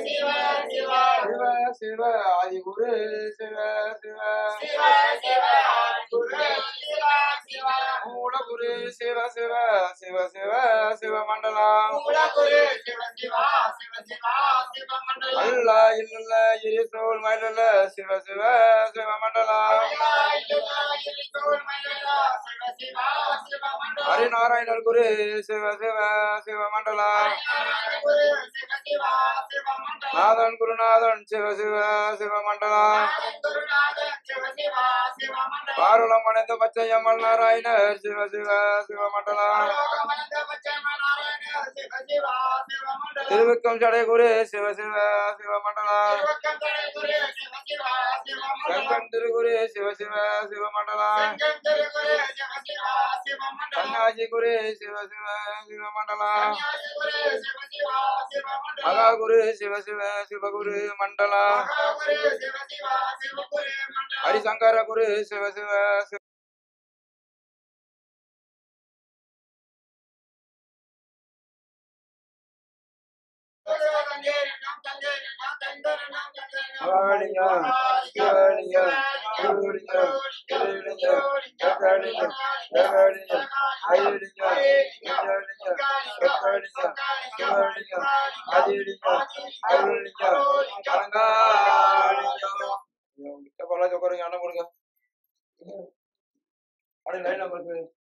சிவ சிவ சிவ சிவ ஆதிகுரு சிவ சிவ சிவ சிவ குரு சிவ சிவ மூலகுரு சிவ சிவ சிவ சிவ சிவ மண்டலம் மூலகுரு சிவ சிவ சிவ சிவ சிவ மண்டலம் அல்ல இல்லல்ல இரிசோல் மயிலல்ல சிவ சிவ சிவ மண்டலம் ஹரிநாராயணர் குரு சிவ சிவ சிவ மண்டலம் நாதன் குருநாதன் சிவ சிவ சிவ மண்டலம் பாருளம் அடைந்த பச்சையம்மல் நாராயணர் சிவ சிவ சிவ மண்டலம் திருவிக்கம் சடை குரு சிவ சிவ சிவ மண்டலம் செங்கன் திருகுரு சிவ சிவ சிவ மண்டலம் கண்ணாஜி குரு சிவ சிவ சிவ மண்டலம் மகா குரு சிவ சிவ சிவகுரு மண்டலம் ஹரிசங்கர குரு சிவ சிவ சிவ ஆழியா, சிவலியா, சூரியா, திருளியா, கக்காளியா, ஜகாளியா, ஐயடியா, விஜயலியா, கக்காளியா, சிவலியா, ஆதிலியா, அருளியா, அலங்காளியா. எப்ப உட்காருங்க அண்ணன் கொடுங்க அப்படியே லைன் நம்பருக்கு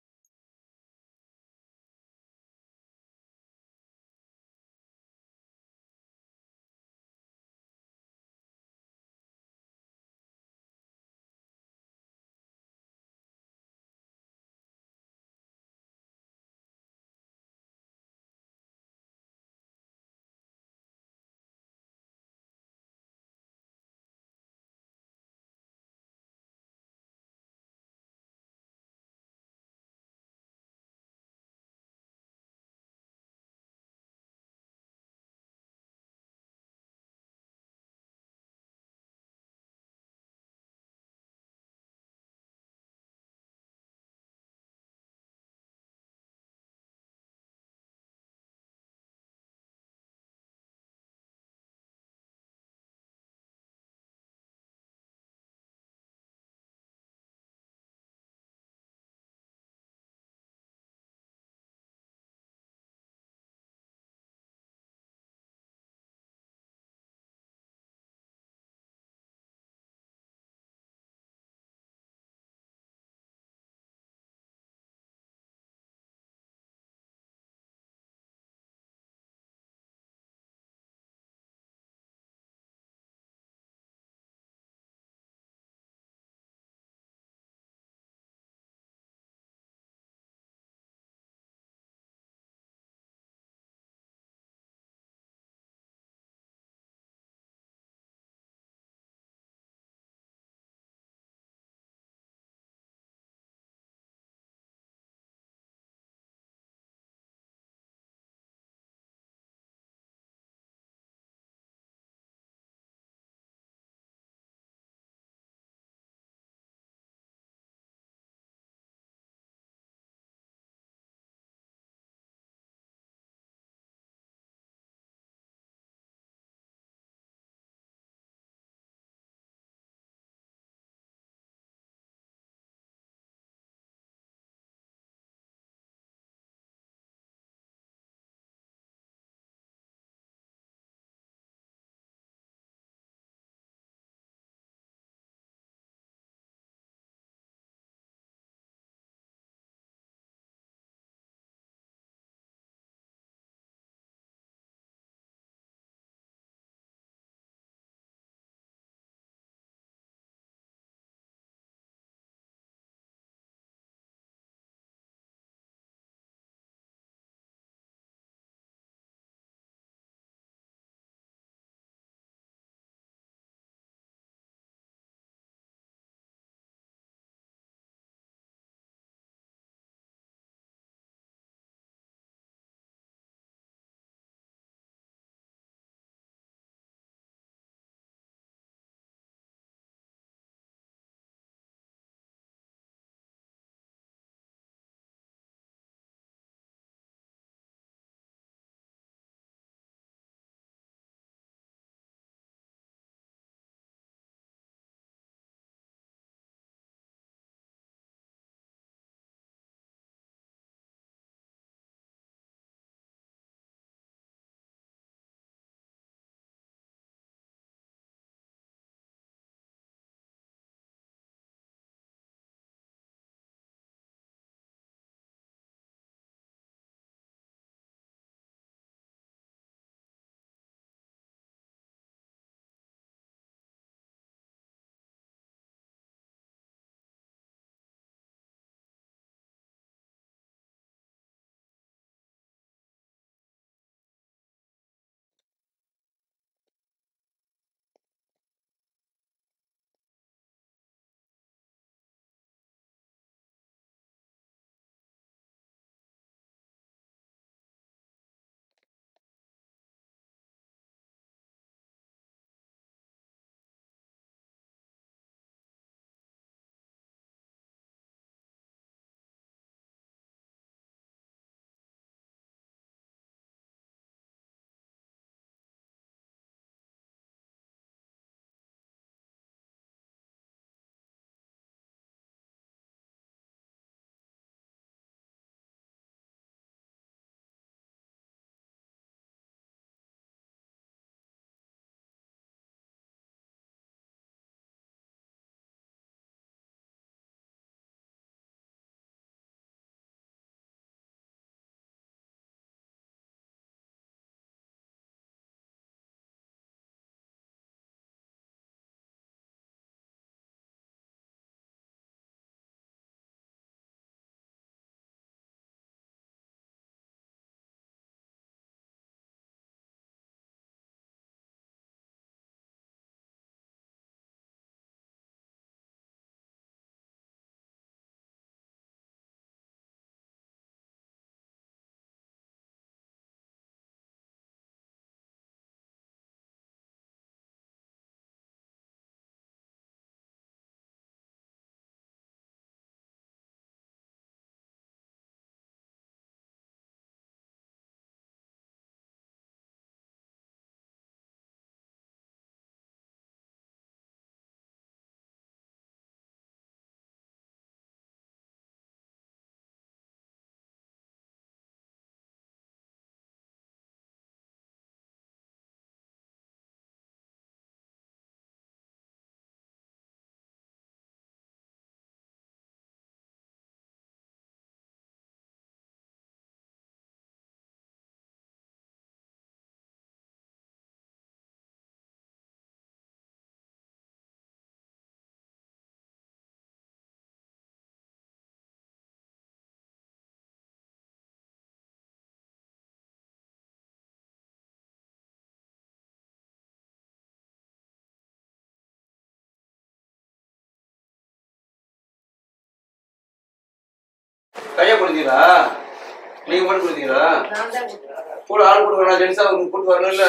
கையை கொடுத்தீங்களா நீங்க மட்டும் கொடுத்தீங்களா நான் தான் கொடுத்தேன். கூட ஆள் கொடுக்கணும் ஜென்ஸா உங்களுக்கு கூட்டு வரணும்ல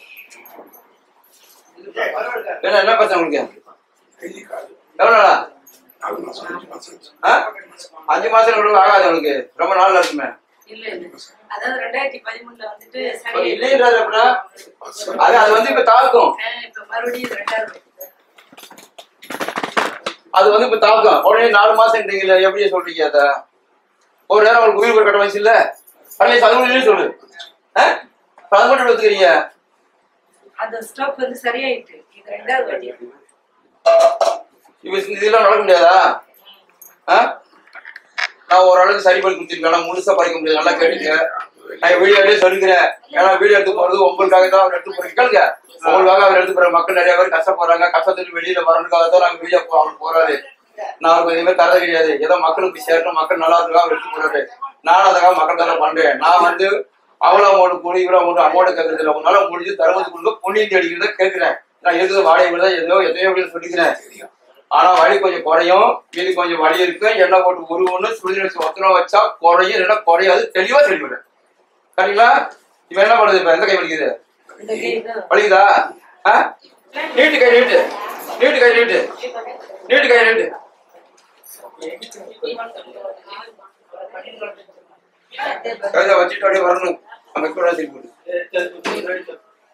என்ன என்ன பிரச்சனை உங்களுக்கு எவ்வளோ நாளா ஆ? அஞ்சு மாசம் கூட ஆகாது உங்களுக்கு ரொம்ப நாள்ல இருக்குமே இல்ல இல்ல அதாவது ரெண்டாயிரத்தி பதிமூணுல வந்துட்டு இப்ப சரி இல்லைன்றது அப்படின்னா அது அது வந்து இப்ப தாக்கும் ஆஹ் இப்ப மறுபடியும் ரெண்டாவது வருது. அது வந்து இப்ப தாக்கும் உடனே நாலு மாசம்ன்றீங்கல்ல எப்படி சொல்றீங்க அத ஒரு நேரம் உங்களுக்கு உயிர் கட்ட வயசு இல்ல அல்ல அது இல்லைன்னு சொல்லு ஆ? இப்ப அது மட்டும் எடுத்துக்கிறீங்க அந்த ஸ்டாக் வந்து சரியாயிட்டு இது ரெண்டாவது வாட்டி இப்ப இதெல்லாம் நடக்க முடியாதா ஆ? நான் ஓரளவுக்கு சரி பண்ணி கொடுத்துருக்கேன் ஆனா முழுசா படிக்க முடியாது நல்லா கேட்டுக்க நான் வீடியோ எடுத்து சொல்லிக்கிறேன் ஏன்னா வீடியோ எடுத்து போறது உங்களுக்காக தான் அவர் எடுத்து போறீங்க கேளுங்க உங்களுக்காக அவர் எடுத்து போற மக்கள் நிறைய பேர் கஷ்டப்படுறாங்க கஷ்டத்துக்கு வெளியில வரணுக்காக தான் நாங்க வீடியோ அவர் போறாரு நான் அவருக்கு எதுவுமே தரது கிடையாது ஏதோ மக்களுக்கு சேரணும் மக்கள் நல்லா இருக்கா அவர் எடுத்து போறாரு நானும் அதுக்காக மக்கள் தானே பண்றேன் நான் வந்து அவ்வளோ அமௌண்ட் கூலி இவ்வளோ அமௌண்ட் அமௌண்ட் கேட்கறது இல்லை உங்களால முடிஞ்சு தருமத்து கொடுக்க புண்ணியம் தேடிக்கிறத கேட்கிறேன் நான் இருக்குது வாடகை தான் எதையோ எதையோ அப்படின்னு சொல்லிக்கிறேன் ஆனா வலி கொஞ்சம் குறையும் இது கொஞ்சம் வலி இருக்கு எண்ணெய் போட்டு உருவன்னு சுடுதண்ணி வச்சு ஒத்தனை வச்சா குறையும் இல்லைன்னா குறையாது தெளிவா சொல்லிவிடுறேன் சரிங்களா இவன் என்ன பண்ணுது இப்ப எந்த கை வலிக்குது இந்த கை தான் வலிக்குதா ஆ? நீட்டு கை நீட்டு நீட்டு கை நீட்டு நீட்டு கை நீட்டு கையில வச்சுட்டு அப்படியே வரணும் அந்த கூட திருப்பி போட்டு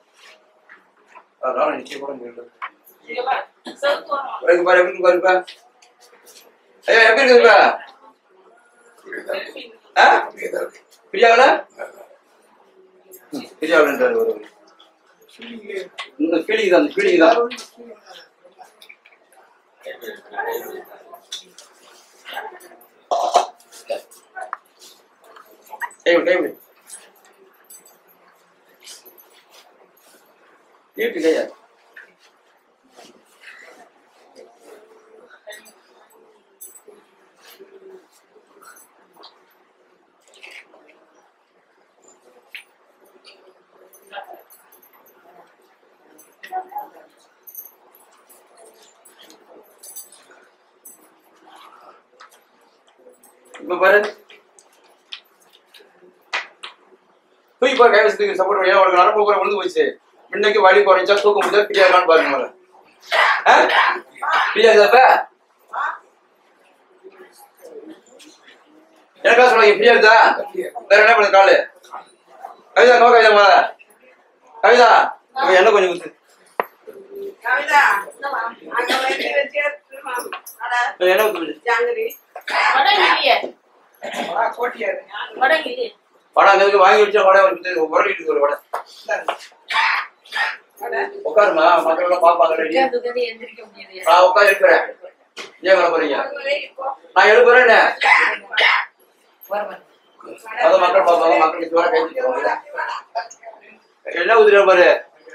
அதனால நிச்சயம் கூட முடியல இருக்கு பாரு எப்படி இருக்கு பாரு இப்ப ஐயா எப்படி இருக்குதுப்பா ஆ பிரியாவல பிரியாவலன்றாரு ஒரு இந்த ஃபீலிங் தான் அந்த ஃபீலிங் தான் கை விடு கை விடு நீட்டு கையா இப்ப பாரு தூக்கி பாரு கை வசதிக்கு சப்போர்ட் பண்ணி அவருக்கு நரம்பு கூட விழுந்து போச்சு இன்னைக்கு வலி குறைஞ்சா தூக்க முடியாது ஃப்ரீயா இருக்கான்னு பாருங்க முதல்ல ஃப்ரீயா இருக்கப்ப எனக்கா சொல்லுங்க ஃப்ரீயா இருக்கா வேற என்ன பண்ணுது காலு கவிதா நோ கவிதா முதல்ல கவிதா இப்ப என்ன கொஞ்சம் குத்து கவிதா அங்க வந்து வச்சு அட இப்ப என்ன குத்து ஜாங்கிரி படம் அங்க இருக்கு வாங்கி வச்சா வடை வந்து உரளிட்டு ஒரு வடை உட்காருமா மக்கள் எல்லாம் பாப்பாங்க ரெடி உட்கார்ந்து உட்கார்ந்து எந்திரிக்க முடியலையா நான் உட்காந்து இருக்கிறேன் ஏன் வர போறீங்க நான் எழுப்புறேன் வரவன் அத மக்கள் பாப்பாங்க மக்கள் இதுவரை கை தூக்குவாங்க. என்ன உதிர பாரு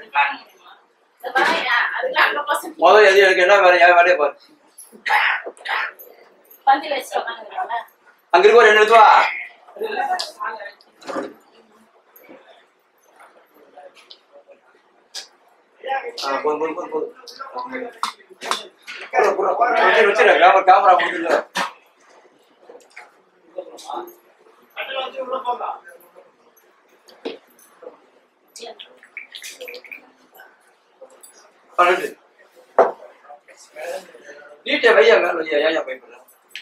முதல்ல எது எனக்கு என்ன வேற என் வேலையை பாரு அங்க இருக்க ஒரு என்ன எடுத்து வா ஆ, போதும், போதும், போதும், போதும். புறா, புறா, புறா. வச்சிரு, வச்சிரு. கேமரா கேமரா முடியல பன்னெண்டு நீட்டை வையா மேல வையா ஏன் பயப்படுற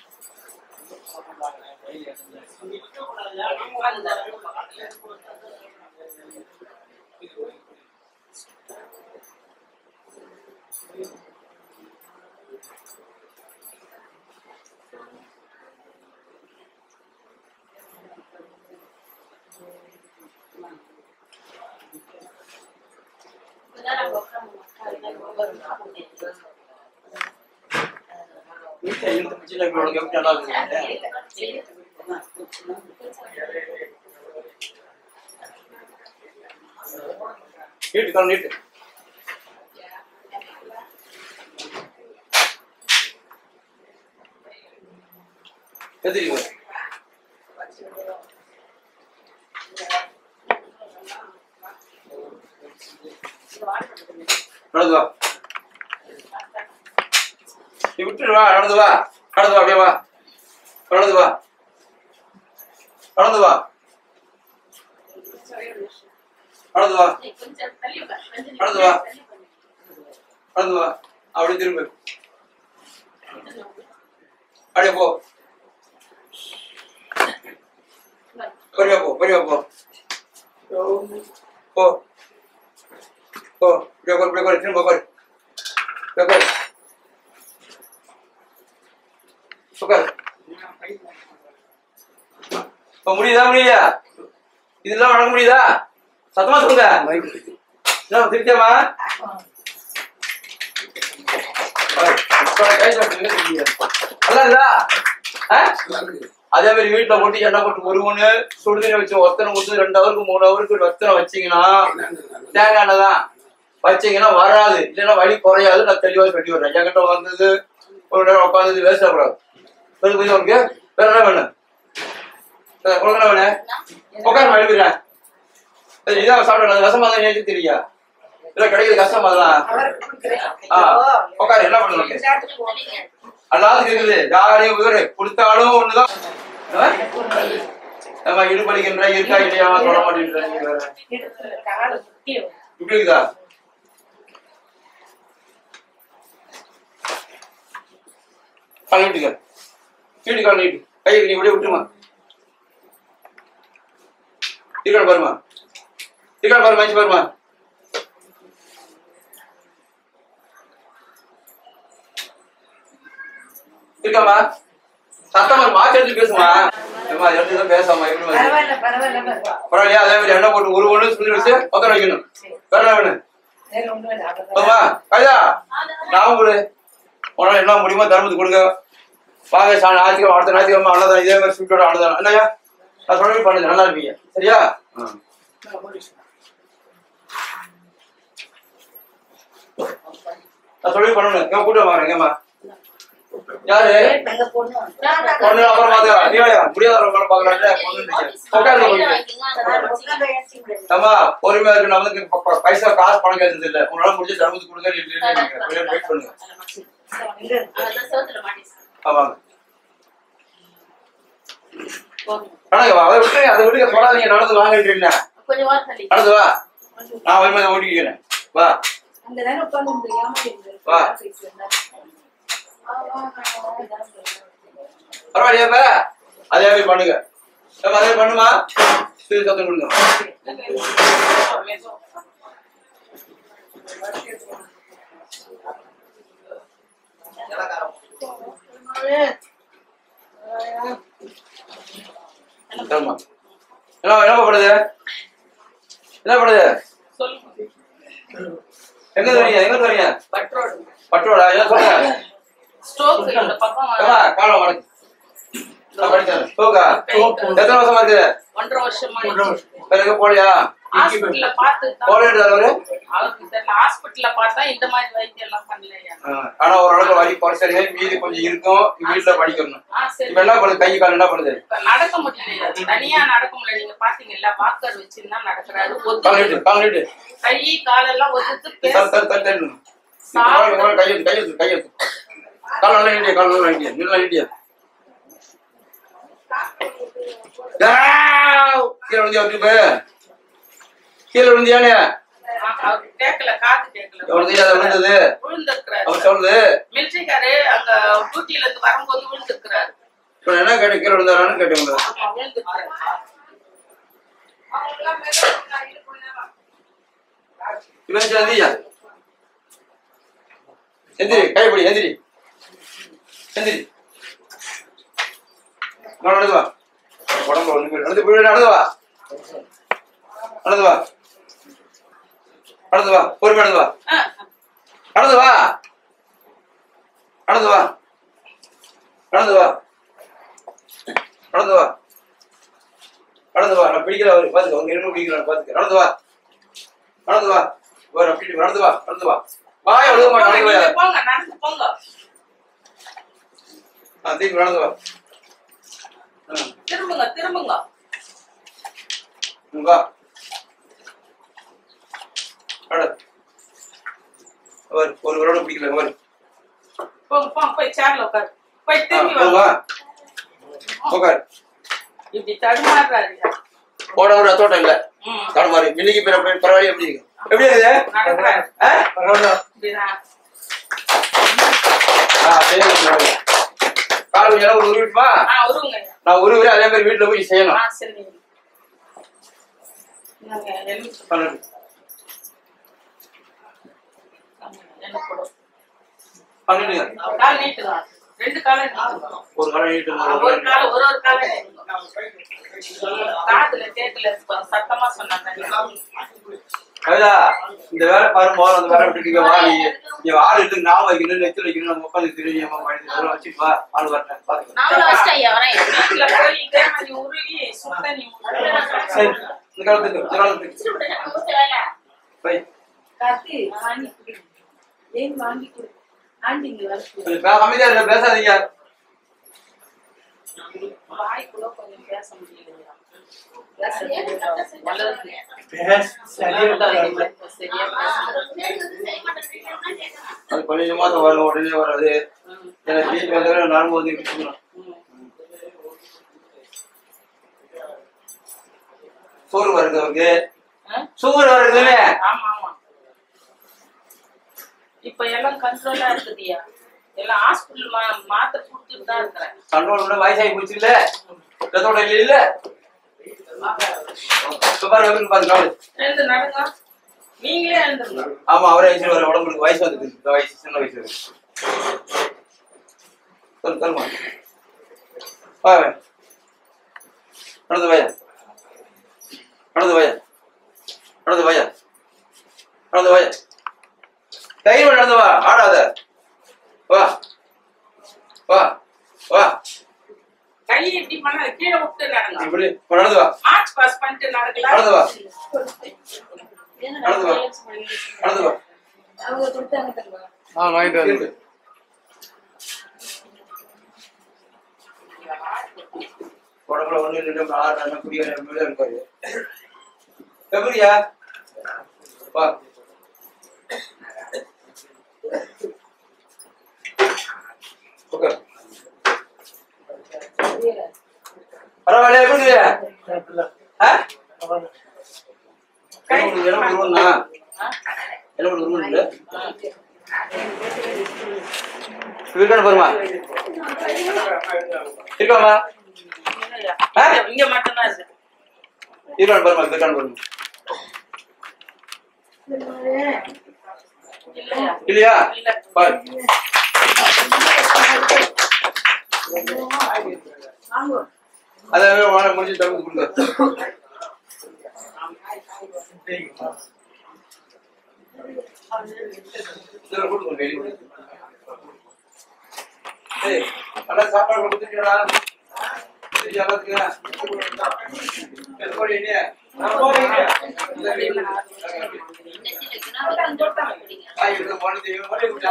நீட்டை இழுத்து பிடிச்சில உனக்கு எப்படி நல்லா இருக்கு நீட்டு கால் நீட்டு எதிரி வா. நடந்து வா நீ விட்டுரு வா நடந்து வா நடந்து வா அப்படியே வா நடந்து வா நடந்து வா நடந்து வா நடந்து வா நடந்து வா அப்படியே திரும்ப அப்படியே போ பொறுமையா போ பொறுமையா போ போ போ இப்படியே உட்காரு, இப்படியே உட்காரு, திரும்ப உட்காரு. இப்படியே உட்காரு. உட்காரு. இப்ப முடியுதா முடியலையா இதெல்லாம் வழங்க முடியுதா சத்தமா சொல்லுங்க என்ன திருப்பியாமா நல்லா இருந்தா ஆ? அதே மாதிரி வீட்டுல போட்டு எண்ணெய் போட்டு ஒரு ஒண்ணு சுடுதண்ணி வச்சு ஒத்தனை ஊத்து ரெண்டு ஹவருக்கு மூணு ஹவருக்கு ஒத்தனை வச்சீங்கன்னா தேங்காய் எண்ணெய் தான் வச்சீங்கன்னா வராது இல்லைன்னா வலி குறையாது நான் தெளிவா சொல்லி விடுறேன் என்கிட்ட வந்தது ஒரு நேரம் உட்காந்து வேஸ்ட் ஆகக்கூடாது சொல்லு புரியுது உனக்கு வேற என்ன வேணும் வேற உனக்கு என்ன வேணும் உட்காந்து எழுதுறேன் இதான் சாப்பிட விஷமா தான் நேற்று தெரியா இல்ல கிடைக்கிறது கஷ்டம் அதெல்லாம் அவருக்கு கொடுக்குறேன். ஆ, உட்காரு, என்ன பண்ணுவீங்க? விளையாட்டுக்கு போகணும். அல்லாது இருக்குது ஜாலியா உயிரை கொடுத்தாலும் ஒண்ணுதான் ஆ? நம்ம இடுபடிக்கின்ற இருக்கா இல்லையா சொல்ல மாட்டேன்ற நீங்க வேற இடுப்புல காலு முக்கியம். இப்படி இருக்குதா கால் நீட்டுக்க நீட்டு கால் நீட்டு கையை நீ இப்படியே விட்டுமா இருக்காள் பாருமா இருக்காள் பாருமா மனுச்சு பாருமா இருக்காமா சத்தமா மாத்தி எடுத்து பேசுமா ஏம்மா, எடுத்து தான் பேசாமா எப்படி வந்து பரவாயில்ல பரவாயில்ல பரவாயில்ல. பரவாயில்லையா அதே மாதிரி எண்ணெய் போட்டு ஒரு ஒண்ணு சொல்லி வச்சு உட்கார வைக்கணும் வேற என்ன வேணும் வேற ஒண்ணும் இல்ல, அவ்வளவுதான். போதுமா கைதா நான் கொடு உன்னால என்ன முடியுமோ தர்மத்துக்கு கொடுங்க வாங்க சா ஞாயிற்றுக்கிழமை அடுத்த ஞாயிற்றுக்கிழமை அண்ணதான் இதே மாதிரி ஸ்வீட்டோட அண்ணதான் என்னய்யா நான் சொல்றது பண்ணுங்க நல்லா இருப்பீங்க சரியா நான் சொல்லி பண்ணணும் ஏன் கூட்டம் வாங்குறேங்கம்மா யாரு எங்க பொண்ணு பொண்ணு அப்புறம் பாத்துக்கலாம் நீ வாயா முடியாதவங்க பாக்குறாங்க பொண்ணு உட்காருங்க ஆமா பொறுமையா இருக்கு நமக்கு ப- ப- பைசா காசு பணம் கேட்டது இல்ல உங்களால முடிஞ்ச தர்மத்துக்கு கொடுங்க இல்லைன்னு நீங்க கொஞ்ச நேரம் வெயிட் பண்ணுங்க இங்க இருக்கு. ஆமாங்க நடங்க வா அதை விட்டு அதை விட்டு சொல்லாதீங்க நடந்து வாங்கன்றீங்க கொஞ்சம் வாரம் தள்ளி நடந்து வா நான் வரும்போது ஓட்டிக்கிறேன் வா அங்கதானே உட்கார்ந்து இந்த ஏமாத்தி இருந்தது. வா. பரவாயில்லையாப்ப அதே மாதிரி பண்ணுங்க ஏப்பா, அதே மாதிரி பண்ணுமா சரி சத்தம் கொடுங்க ஆமா என்ன என்ன படுது என்ன படுது எங்க வரீங்க எங்க வரீங்க பட்டோடா என்ன சொல்லுங்க ஸ்ட்ரோக் இந்த பக்கம் ஏம்மா, காலம் வணக்கம் நான் படிக்கிறேன் ஸ்டோக்கா எத்தனை வருஷமா இருக்கு ஒன்றரை வருஷமா வேற எங்க போலியா ஹாஸ்பிட்டல்ல பார்த்து போலேட்டு அவரு அவருக்கு தெரியல ஹாஸ்பிட்டல்ல பார்த்தா இந்த மாதிரி வைத்தியம் எல்லாம் பண்ணலையா ஆ, ஆனா ஓரளவுக்கு வலி குறைச்சலே மீதி கொஞ்சம் இருக்கும் வீட்டுல படிக்கணும் ஆ சரி இப்ப என்ன பண்ணுது கை கால் என்ன பண்ணுது இப்ப நடக்க முடியலையா தனியா நடக்க முடியல நீங்க பாத்தீங்கல்ல வாக்கர் வச்சுதான் நடக்கிறாரு கால் ஒத்து நீட்டு கால் நீட்டு கை காலெல்லாம் ஒத்துட்டு பேச தரு தரு தரு தரு கையெழுத்து கையெழுத்து கையெழுத்து கால் நல்லா நீட்டியா கால் நல்லா நீட்டியா நல்லா நீட்டியா ஆவ்! கீழே விழுந்தியா அப்படி கீழே விழுந்தியானே ஆ, அவருக்கு கேட்கல காது கேட்கல எவ்வளவு தெரியாத விழுந்தது விழுந்திருக்கிறாரு அவர் சொல்லுது மிலிட்டரிக்காரு அங்க டியூட்டில இருந்து வரும்போது விழுந்திருக்கிறாரு இப்ப நான் என்ன கேட்டேன் கீழே விழுந்தாரான்னு கேட்டேன் உங்களை ஆமா, விழுந்திருக்கிறாரு இப்ப எந்திரியா எந்திரி கைப்பிடி எந்திரி எந்திரி வா, நடந்து வா உடம்பு ஒண்ணு போய் நடந்து போய் நடந்து வா நடந்து வா நடந்து வா பொறுமை நடந்து வா ஆ, நடந்து வா நடந்து வா நடந்து வா நடந்து வா நடந்து வா நான் பிடிக்கல அவரு பாத்துக்க அவங்க என்ன பிடிக்கிறான் பாத்துக்க நடந்து வா நடந்து வா வர அப்படி நடந்து வா நடந்து வா வாய எழுத போங்க, மாட்டேன் நீங்க போங்க நடந்து போங்க திருப்பி நடந்து வா ஆ, திரும்புங்க திரும்புங்க ம், வா நட. அவர் ஒரு விரோட பிடிக்கல அவர் போங்க போங்க போய் சேர்ல உட்காரு போய் ஆ, திரும்பி போ, வாங்க வா உட்கார் இப்படி தடுமாறுறாரு போட ஒரு ரத்தோட்டம் இல்ல ம். தடுமாறி இன்னைக்கு பிற பரவாயில்ல எப்படி இருக்கு எப்படி இருக்குது நடக்கிறாரு ஆ? பரவாயில்ல. இப்படிதான் ஆ, அப்படியே இருக்கு. கால் கொஞ்சம் நேரம் ஒரு உருவிட்டுமா ஆ உருவுங்க நான் உருவி அதே மாதிரி வீட்டுல போய் செய்யணும் ஆ சரி இந்தாங்க, எலுமிச்சை பண்ணு. எண்ணெய் போடு. பண்ணிடுங்க கால் நீட்டுங்க ரெண்டு காலம் நீட்டுங்க ஒரு காலம் நீட்டு ஒரு கால ஒரு ஒரு கால காதுல கேக்கல சத்தமா சொன்னாங்க கவிதா இந்த வேலை பாரு முதல்ல அந்த வேலை விட்டுட்டு வா நீ நீ ஆள் இருக்கு நாம வைக்கணும் நெத்தில் வைக்கணும் நம்ம உட்காந்து திரும்ப பயணத்து அதெல்லாம் வச்சுட்டு வா ஆள் வரேன் பாத்துக்கலாம் நான் ஃபர்ஸ்ட் ஐயா வரேன் வீட்டுல போய் இதே மாதிரி உருகி சுத்த நீ சரி இந்த காலத்துக்கு இந்த காலத்துக்கு போய் கார்த்தி வாங்கி குடி ஏன் வாங்கி கொடு ஆண்டிங்க வர கொஞ்சம் பே- அமைதியா இருங்க பேசாதீங்க வாய் கூட கொஞ்சம் பேச முடியல சரியா பேச அது கொஞ்சம் மாதம் வரும் உடனே வராது எனக்கு வீட்டு வந்தாலும் நானும் வந்து இப்படி சொல்லணும். சோறு வருது அவருக்கு சோறு வருதுன்னு ஆமா ஆமா இப்ப எல்லாம் கண்ட்ரோலா இருக்குதுயா எல்லாம் ஹாஸ்பிட்டல் மா மாத்திரை கொடுத்துட்டு தான் இருக்கிறேன் கண்ட்ரோல் கூட வயசாகி போச்சு இல்ல ரத்தோட இல்ல இல்ல இப்ப பாரு எப்படி பாரு நாலு எழுந்து நடங்க நீங்களே எழுந்துருங்க ஆமா அவரே வயசு வர உடம்புக்கு வயசு வந்துருக்கு இந்த வயசு சின்ன வயசு இருக்கு. சொல்லு சொல்லுமா வா வே. நடந்து வாயா நடந்து வாயா நடந்து வாயா நடந்து வாயா தைரியமா நடந்து வா ஆடாத வா வா வா கை இப்படி பண்ண கீழே விட்டு நடங்க இப்படி இப்ப நடந்து வா மார்ச் பாஸ் பண்ணிட்டு நடந்து நடக்கலாம் வா நடந்து வா நடந்து வா அவங்க கொடுத்தாங்க தருவா ஆ வாங்கிட்டு வந்து இருக்கு. உடம்புல ஒண்ணு ரெண்டு ஆறு ரெண்டு குடிக்கிற மேல இருக்காரு எப்படியா வா உட்கார். பரவாயில்ல எப்படி இருக்குது? ஆ? என்ன பண்ணுது? என்ன பண்ணுதுன்னா? என்ன பண்ணுது? இருக்கானு பாருமா இருக்காமா ஆ? இங்க மட்டும்தான் இருக்கு இருக்கானு பாருமா இருக்கானு பாருமா இல்லையா இல்லையா இல்ல பாரு அதை வாழ முடிஞ்சு தரப்பு கொடுங்க இதுல கொடுங்க, வெளிய கொடுங்க. ஏய், நல்லா சாப்பாடு கொடுத்துட்டீங்களா? கொடுத்துட்டியா எல்லாத்துக்கும்? எது போறீங்க? நான் போறீங்க. இந்த வீட்டுல. காய் எடுத்து போனது இவன் மட்டும் விட்டா.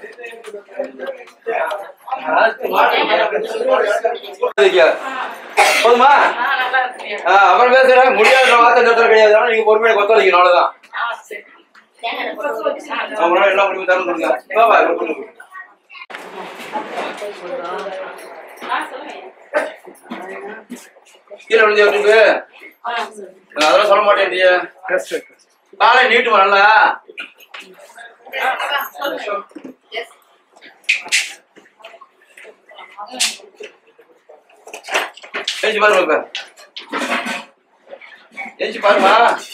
போதுமா ஆ, நல்லா இருக்கு ஆ, அப்புறம் பேசுறேன் முடியாத வார்த்தை நிறுத்தம் கிடையாது ஆனா நீங்க பொறுமையை கொத்தளிக்கணும் அவ்வளவுதான் ஆ சரி அவங்களால எல்லாம் முடிவு தரம் கொடுங்க வா, வா, இப்ப கொடுங்க. ஆ சொல்லுங்க கீழே விழுந்து விட்டுருக்கு ஆ சரி நான் அதெல்லாம் சொல்ல மாட்டேன் நீ காலை நீட்டுமா நல்லா ஏஞ்சி பாருங்க இப்ப ஏஞ்சி பாருமா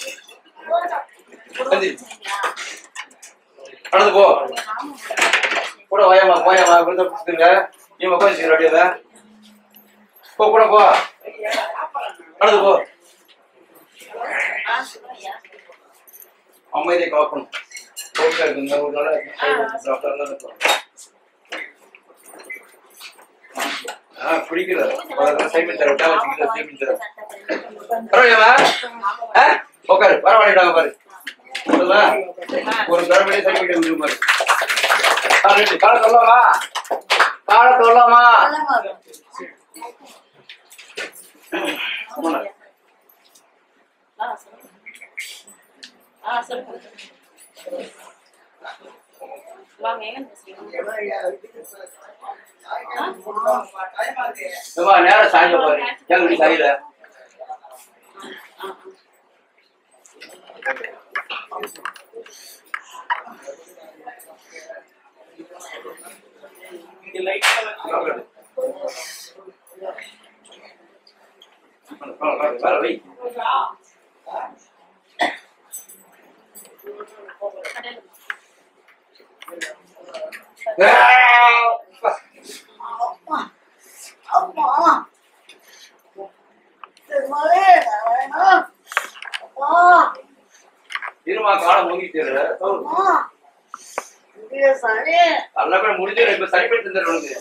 ஏஞ்சி. நடந்து போ கூட வாயாமா போயாமா விழுந்த பிடிச்சிருங்க நீ உட்காந்து ரெடியாத போ கூட போ நடந்து போ அமைதியை காக்கணும் பொறுமையா இருக்குங்க ஒரு நாள் டாக்டர் தான் இருப்பாங்க ஆ பிடிக்கல அதெல்லாம் சைமெண்ட் தர விட்டா வச்சுக்கல சைமெண்ட் தர பரவாயில்லையா ஆ உட்காரு பரவாயில்லைடாங்க பாரு சொல்லுமா ஒரு தரமணி சைமெண்ட் இருக்கு பாரு ஆ ரெண்டு காலை சொல்லலாமா காலை சொல்லலாமா ஆமாண்ணா. ஆ சொல்லுங்க வாங்க எங்க பேசுறீங்க ஏம்மா, நேரா சாய்ஞ்ச பாரு ஏன் இப்படி சரியில்லை வேலை வை. இருமா காலம் மூங்கிட்டு நல்லா கூட முடிஞ்சு இப்ப சரி பண்ணி தந்துடுறேன் உனக்கு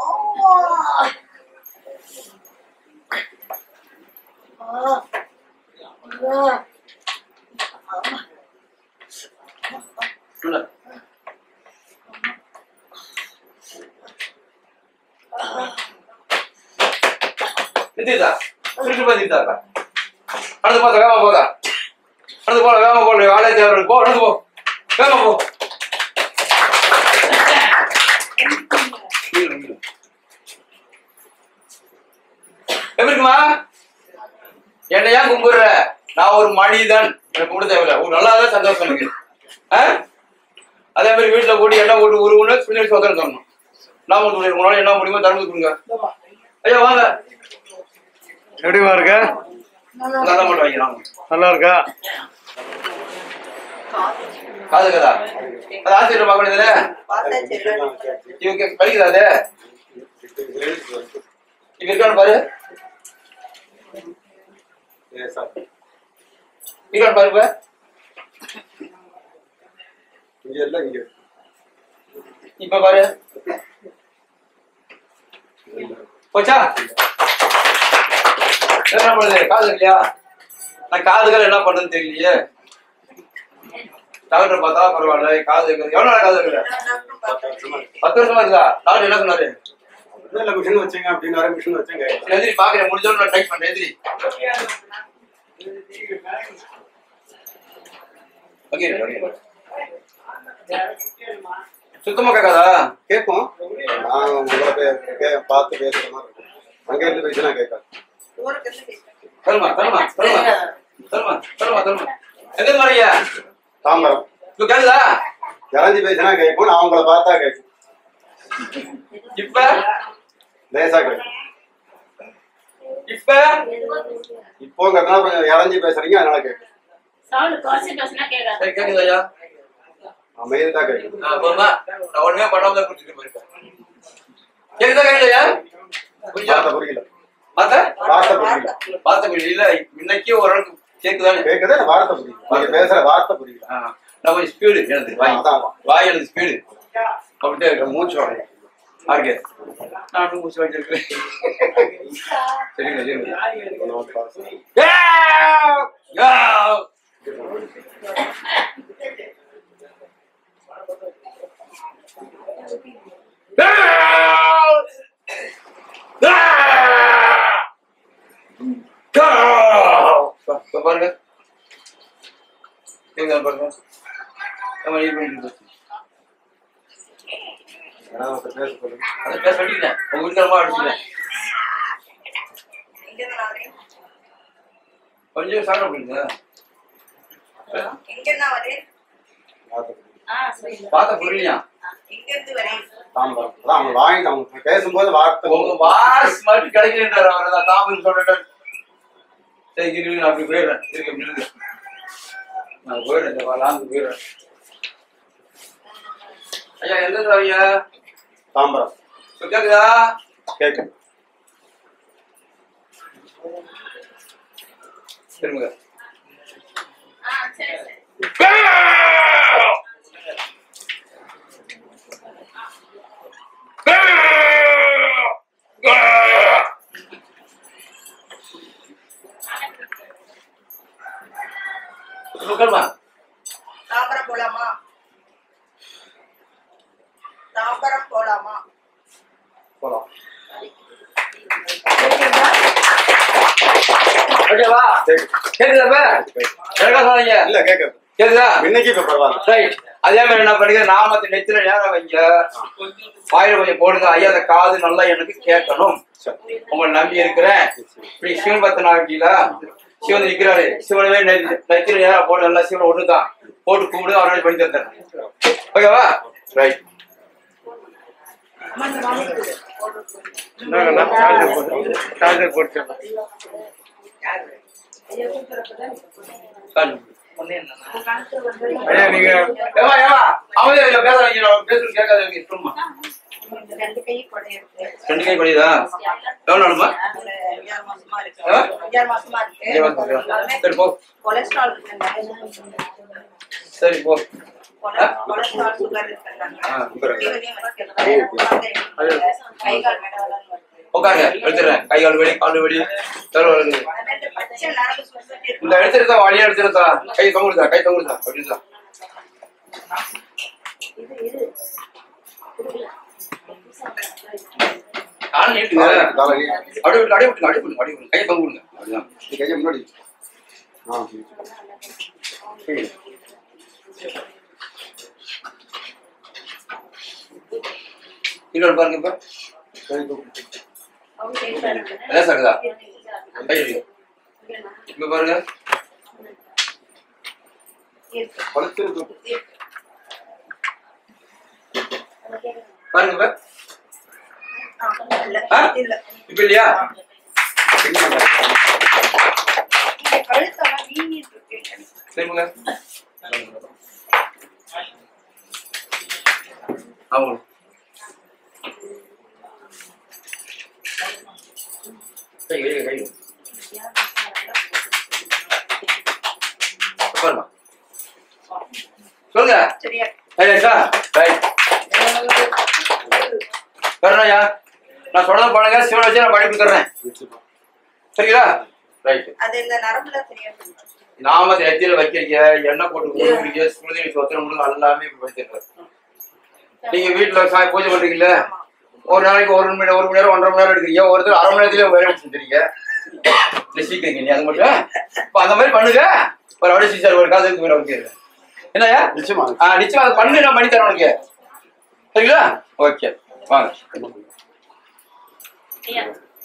சொல்லு. நிறுத்திட்டா திருட்டு போய் நிறுத்தாக்கா நடந்து போதா வேகமா போதா நடந்து போல வேகமா போல வேலையை தேவை போ நடந்து போ வேகமா போ கீழே, கீழே. எப்படி இருக்குமா என்னை ஏன் கும்பிடுற நான் ஒரு மனிதன் எனக்கு கும்பிட தேவையில்ல உன் நல்லா தான் சந்தோஷம் எனக்கு ஆ? அதே மாதிரி வீட்டுல கூட்டி எண்ணெய் போட்டு ஒரு ஒன்று பின்னாடி சொத்தம் தரணும் நான் உங்களுக்கு உங்களால என்ன முடியுமோ தரந்து கொடுங்க ஐயா வாங்க எப்படிமா இருக்க நல்லா மட்டும் வைக்கிறாங்க நல்லா இருக்கா காது கதா அது ஆசிரியர் பார்க்க வேண்டியதுல இவங்க படிக்குதா அது இங்க இருக்கான்னு பாரு இருக்கான்னு பாரு இப்ப இங்க இல்ல இங்க இப்ப பாரு போச்சா என்ன பண்ணுது காது இல்லையா நான் காதுகள் என்ன பண்றதுன்னு தெரியலையே டாக்டர் பார்த்தா பரவாயில்ல காது இருக்குது. எவ்வளவு நாள் காது இருக்குது பத்து வருஷமா இருக்குதா டாக்டர் என்ன சொன்னாரு இல்ல மிஷின் வச்சீங்க அப்படின்னு வர மிஷின் வச்சேங்க எதிரி பாக்குறேன் முடிஞ்சோன்னு நான் டைப் பண்றேன் எதிரி ஓகே ஓகே சுத்தமா கேட்காதா கேட்போம் நான் உங்களை பே- கே- பார்த்து பேசுற மாதிரி இருக்கும் அங்க இருந்து பேசினா கேட்காது தருமா தருமா தருமா தருமா தருமா தருமா எங்க மாதிரியா தாம்பரம் இப்ப கேக்குதா இறஞ்சி பேசினா கேட்கும் நான் உங்களை பார்த்தா கேட்கும் இப்ப லேசா கேட்கும் இப்ப இப்போங்கிறதுனால கொஞ்சம் இறஞ்சி பேசுறீங்க அதனால கேட்கும் சவுண்ட் குறைச்சு பேசினா கேட்காது சரி கேக்குதாயா அமைதி தான் கேட்கும் நான் போதுமா நான் ஒண்ணுமே பண்ணாம தான் குடிச்சிட்டு போயிருக்கேன் கேக்குதா கேக்குதாயா புரிஞ்சா வார்த்தை புரியல மாத்த வார்த்தை புரியல பார்த்த புரியல இல்ல இன்னைக்கு ஓரளவுக்கு கேக்குதானே கேக்குது எனக்கு வார்த்தை புரியல நீங்க பேசுற வார்த்தை புரியல ஆ, நான் கொஞ்சம் ஸ்பீடு எனது வாய் அதான். வாய் எனது ஸ்பீடு அப்படியே இருக்க மூச்சு வாங்க ஆர்கே நானும் மூச்சு வாங்கியிருக்கிறேன் சரிங்க சரிங்க Yeah! Yeah! Yeah! Yeah! பா- பா- பாருங்க கேக்குதா பாருங்க நம்ம இது பண்ணிட்டு இருக்கோம். ஏன்னா ஒருத்தர் பேச சொல்லுங்க அதை பேச வேண்டியதுதான். உங்க வீட்டுக்காரமா அடிச்சுக்கிறேன் கொஞ்சம் சாப்பிட முடியுங்க வார்த்தை புரியல ஆ சரி பார்த்த புரியலையா தாம்பரம் அதான் அவங்க வாங்கி அவங்க பேசும்போது வார்த்தை உங்க வாஸ் மட்டும் கிடைக்கலன்றாரு அவர் தான் தாமரை சொல்லிட்டாரு சரி இரு நான் அப்படி போயிடுறேன் இருக்கு அப்படி இருக்கு நான் போயிடுறேன் இந்த லாங்கு போயிடுறேன் ஐயா எந்த ஊர் ஐயா தாம்பரம் இப்ப கேக்குதா கேட்கும் திரும்புங்க ஆ சரி சரி உட்காருமா தாம்பரம் போலாமா தாம்பரம் போலாமா போலாம் ஓகேவா கேட்கும் கேக்குதா இப்ப? எனக்கா சொன்னீங்க இல்ல கேட்கறது கேக்குதா இன்னைக்கு இப்ப பரவாயில்ல ரைட் அதே மாதிரி என்ன பண்ணுங்க நாமத்தை நெத்தில நேரம் வைங்க வாயில கொஞ்சம் போடுங்க ஐயா அந்த காது நல்லா எனக்கு கேட்கணும் சரி. உங்களை நம்பி இருக்கிறேன் இப்படி சிவன் பத்தனா இருக்கீங்களா சிவன் நிக்கிறாரு சிவனவே நெ- நெத்தில நேரம் போடு நல்லா சிவன் ஒண்ணுதான் போட்டு கூப்பிடு அவரால் பண்ணி தந்துடுறேன் ஓகேவா ரைட் அம்மா, இந்த வாங்கி கொடு. சார்ஜர் போட்டு சார்ஜர் போட்டு ஐயா, கூப்பிடுறப்பதான் நீ கால் உன் கணக்கு வந்து ஐயா நீங்க ஏமா ஏமா அவங்க பேசுறாங்க நான் பேசுறது கேட்காத சும்மா ரெண்டு கை குடையிருக்கு ரெண்டு கை படியுதா எவ்வளவு நாளுமா ஒரு அஞ்சாறு மாசமா இருக்கு ஆ? அஞ்சாறு மாசமா அஞ்சாறு மாசமா இருக்கா? இருக்கு சரி, போ. கொலஸ்ட்ரால் இருக்குங்க சரி போ கொல- கொலஸ்ட்ரால் சுகர் இருக்குங்க ஆ, இவரையும் வச்சுக்கிறது. கை கால் மெடவெல்லாம் வருது உட்காருங்க எடுத்துறேன் கை கால் வலி கால் வலி தலை வலி அதே இந்த பச்சை நரம்பு சுத்திட்டு இந்த இருக்கு. எடுத்துருந்தா வழியா எடுத்துருந்தா கை தொங்குடுதா கை தொங்குடுதா அப்படிதான் இது இது கால் நீட்டுங்க காலை நீட்டு. அப்படியே விட்டு அப்படியே விட்டுங்க அப்படியே விட்டுங்க அப்படியே விட்டுங்க கை தொங்குடுங்க அப்படிதான் நீ கையை முன்னாடி ஆ சரி. இன்னொரு பாருங்க இப்ப கை தூக்கு. அவங்க கேட்கறாங்க. லேசா இருக்குதா கை எடுங்க. இப்ப பாருங்க இருக்கு. வளைச்சிரு தூக்கு. பாருங்க இப்ப ஆ, இல்ல ஆ? இல்ல இப்ப இல்லையா என்ன பண்றாங்க? இந்த கழுத்தெல்லாம் வீங்கிட்டு இருக்கு சரிங்க அவங்க கை கை கை பாருங்க சொல்லுங்க சரியா ஐயா ரைட் கருணையா நான் சொன்னது பண்ணுங்க சிவனை வச்சு நான் படிப்பு தர்றேன் நிச்சயமா. சரிங்களா ரைட் அது இந்த நரம்புல தெரியாது நாம நெத்தியில வைக்கிறீங்க எண்ணெய் போட்டு குடிக்கிறீங்க சுடுதண்ணி சொத்தனை முழுங்க எல்லாமே இப்ப படிச்சிருக்காரு நீங்க வீட்டுல சாய் பூஜை பண்றீங்கல்ல ஒரு நாளைக்கு ஒரு மணி நேரம் ஒரு மணி நேரம் ஒன்றரை மணி நேரம் எடுக்கிறீங்க ஒருத்தர் அரை மணி நேரத்துல வேலை செஞ்சுறீங்க சீக்கிரங்க நீ அது மட்டும் இப்ப அந்த மாதிரி பண்ணுங்க ஒரு அப்படியே சிஸ்டர் ஒரு காது இருக்கு ஓகே என்னய்யா நிச்சயமா ஆ நிச்சயம் அதை பண்ணி நான் பண்ணி தரேன் உனக்கு சரிங்களா ஓகே வாங்க ஐயா,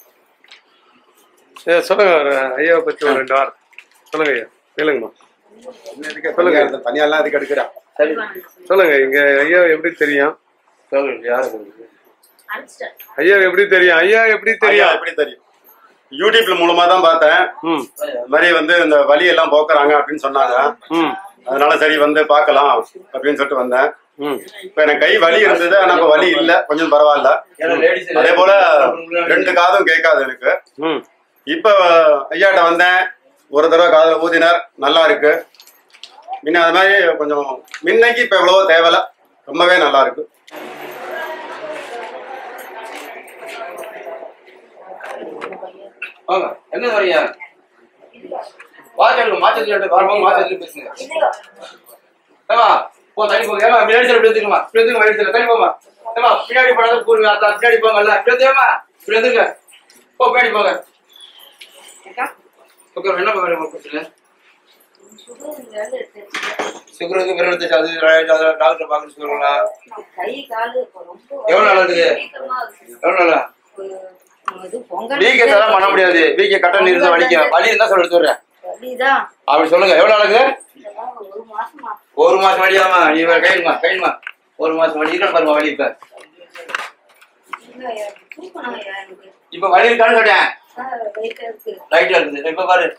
ஐயா, சொல்லுங்க ஒரு ஐயாவை பத்தி ஒரு ரெண்டு வாரம் சொல்லுங்க ஐயா கேளுங்கம்மா என்ன இதுக்கு தனியா இருந்தா- தனியாலாம் அதுக்கு எடுக்கிறா சரி சொல்லுங்க இங்க ஐயா எப்படி தெரியும் சொல்லுங்க யாரு சொல்லுங்க அனுப்பிச்சிட்டேன். ஐயா எப்படி தெரியும் ஐயா எப்படி தெரியும் தெரியும் எப்படி தெரியும் யூடியூப்ல மூலமா தான் பார்த்தேன் ம் இந்த மாதிரி வந்து இந்த வலி எல்லாம் போக்குறாங்க அப்படின்னு சொன்னாங்க ம் அதனால சரி வந்து பார்க்கலாம் அப்படின்னு சொல்லிட்டு வந்தேன் ம் இப்ப எனக்கு கை வலி இருந்தது ஆனா இப்ப வலி இல்ல கொஞ்சம் பரவாயில்ல ஏன்னா லேடிஸ் அதே போல ரெண்டு காதும் கேட்காது எனக்கு ம் இப்ப ஐயாட்ட வந்தேன் ஒரு தடவை காதுல ஊதினார் நல்லா இருக்கு முன்ன அது மாதிரி கொஞ்சம் முன்னைக்கு இப்ப எவ்வளவோ தேவையில்ல ரொம்பவே நல்லா இருக்கு வாங்க என்ன வரீங்க வாட்ச் எடுங்க மாச்சத்துல எடுத்து வரும்போது மாச்சத்துல பேசுங்க ஏமா போ தள்ளி போங்க ஏமா பின்னாடி சைடு இப்படி எடுத்துக்கமா இப்படி எடுத்துங்க வழி தள்ளி போமா ஏமா பின்னாடி போனாத போடுங்க அதான் பின்னாடி போங்கல்ல இப்படி எடுத்துமா இப்படி எடுத்துங்க போ பின்னாடி போங்க ஓகே என்ன பண்ணுங்க உங்களுக்கு பிரச்சனை சுகர் இங்க இருந்து எடுத்து சுகருக்கு பிறகு எடுத்துச்சு அது டாக்டர் பார்க்க சொல்லுங்களா கை காலு இப்ப ரொம்ப எவ்வளவு நாள் இருக்குது? வீக்கமா இருக்கு. எவ்வளவு நாளா ஒரு இது பொங்கல் வீக்கத்தெல்லாம் பண்ண முடியாது வீக்க கட்ட நீர் தான் வலிக்கும் வலி இருந்தா சொல்ல எடுத்துறேன் வலிதான் அப்படி சொல்லுங்க எவ்வளவு நாளுக்கு இதெல்லாம் ஒரு மாசமா ஒரு மாசம் வழியாமா நீ வேற கைடுமா கைடுமா ஒரு மாசம் வழி இருக்கா பாருமா வலி இப்ப இல்ல, எனக்கு தூக்கணும் ஐயா, எனக்கு. இப்ப வலி இருக்கான்னு கேட்டேன் ஆ, weight ஆ இருக்கு. ரைட்டா இருக்குது இப்ப பாரு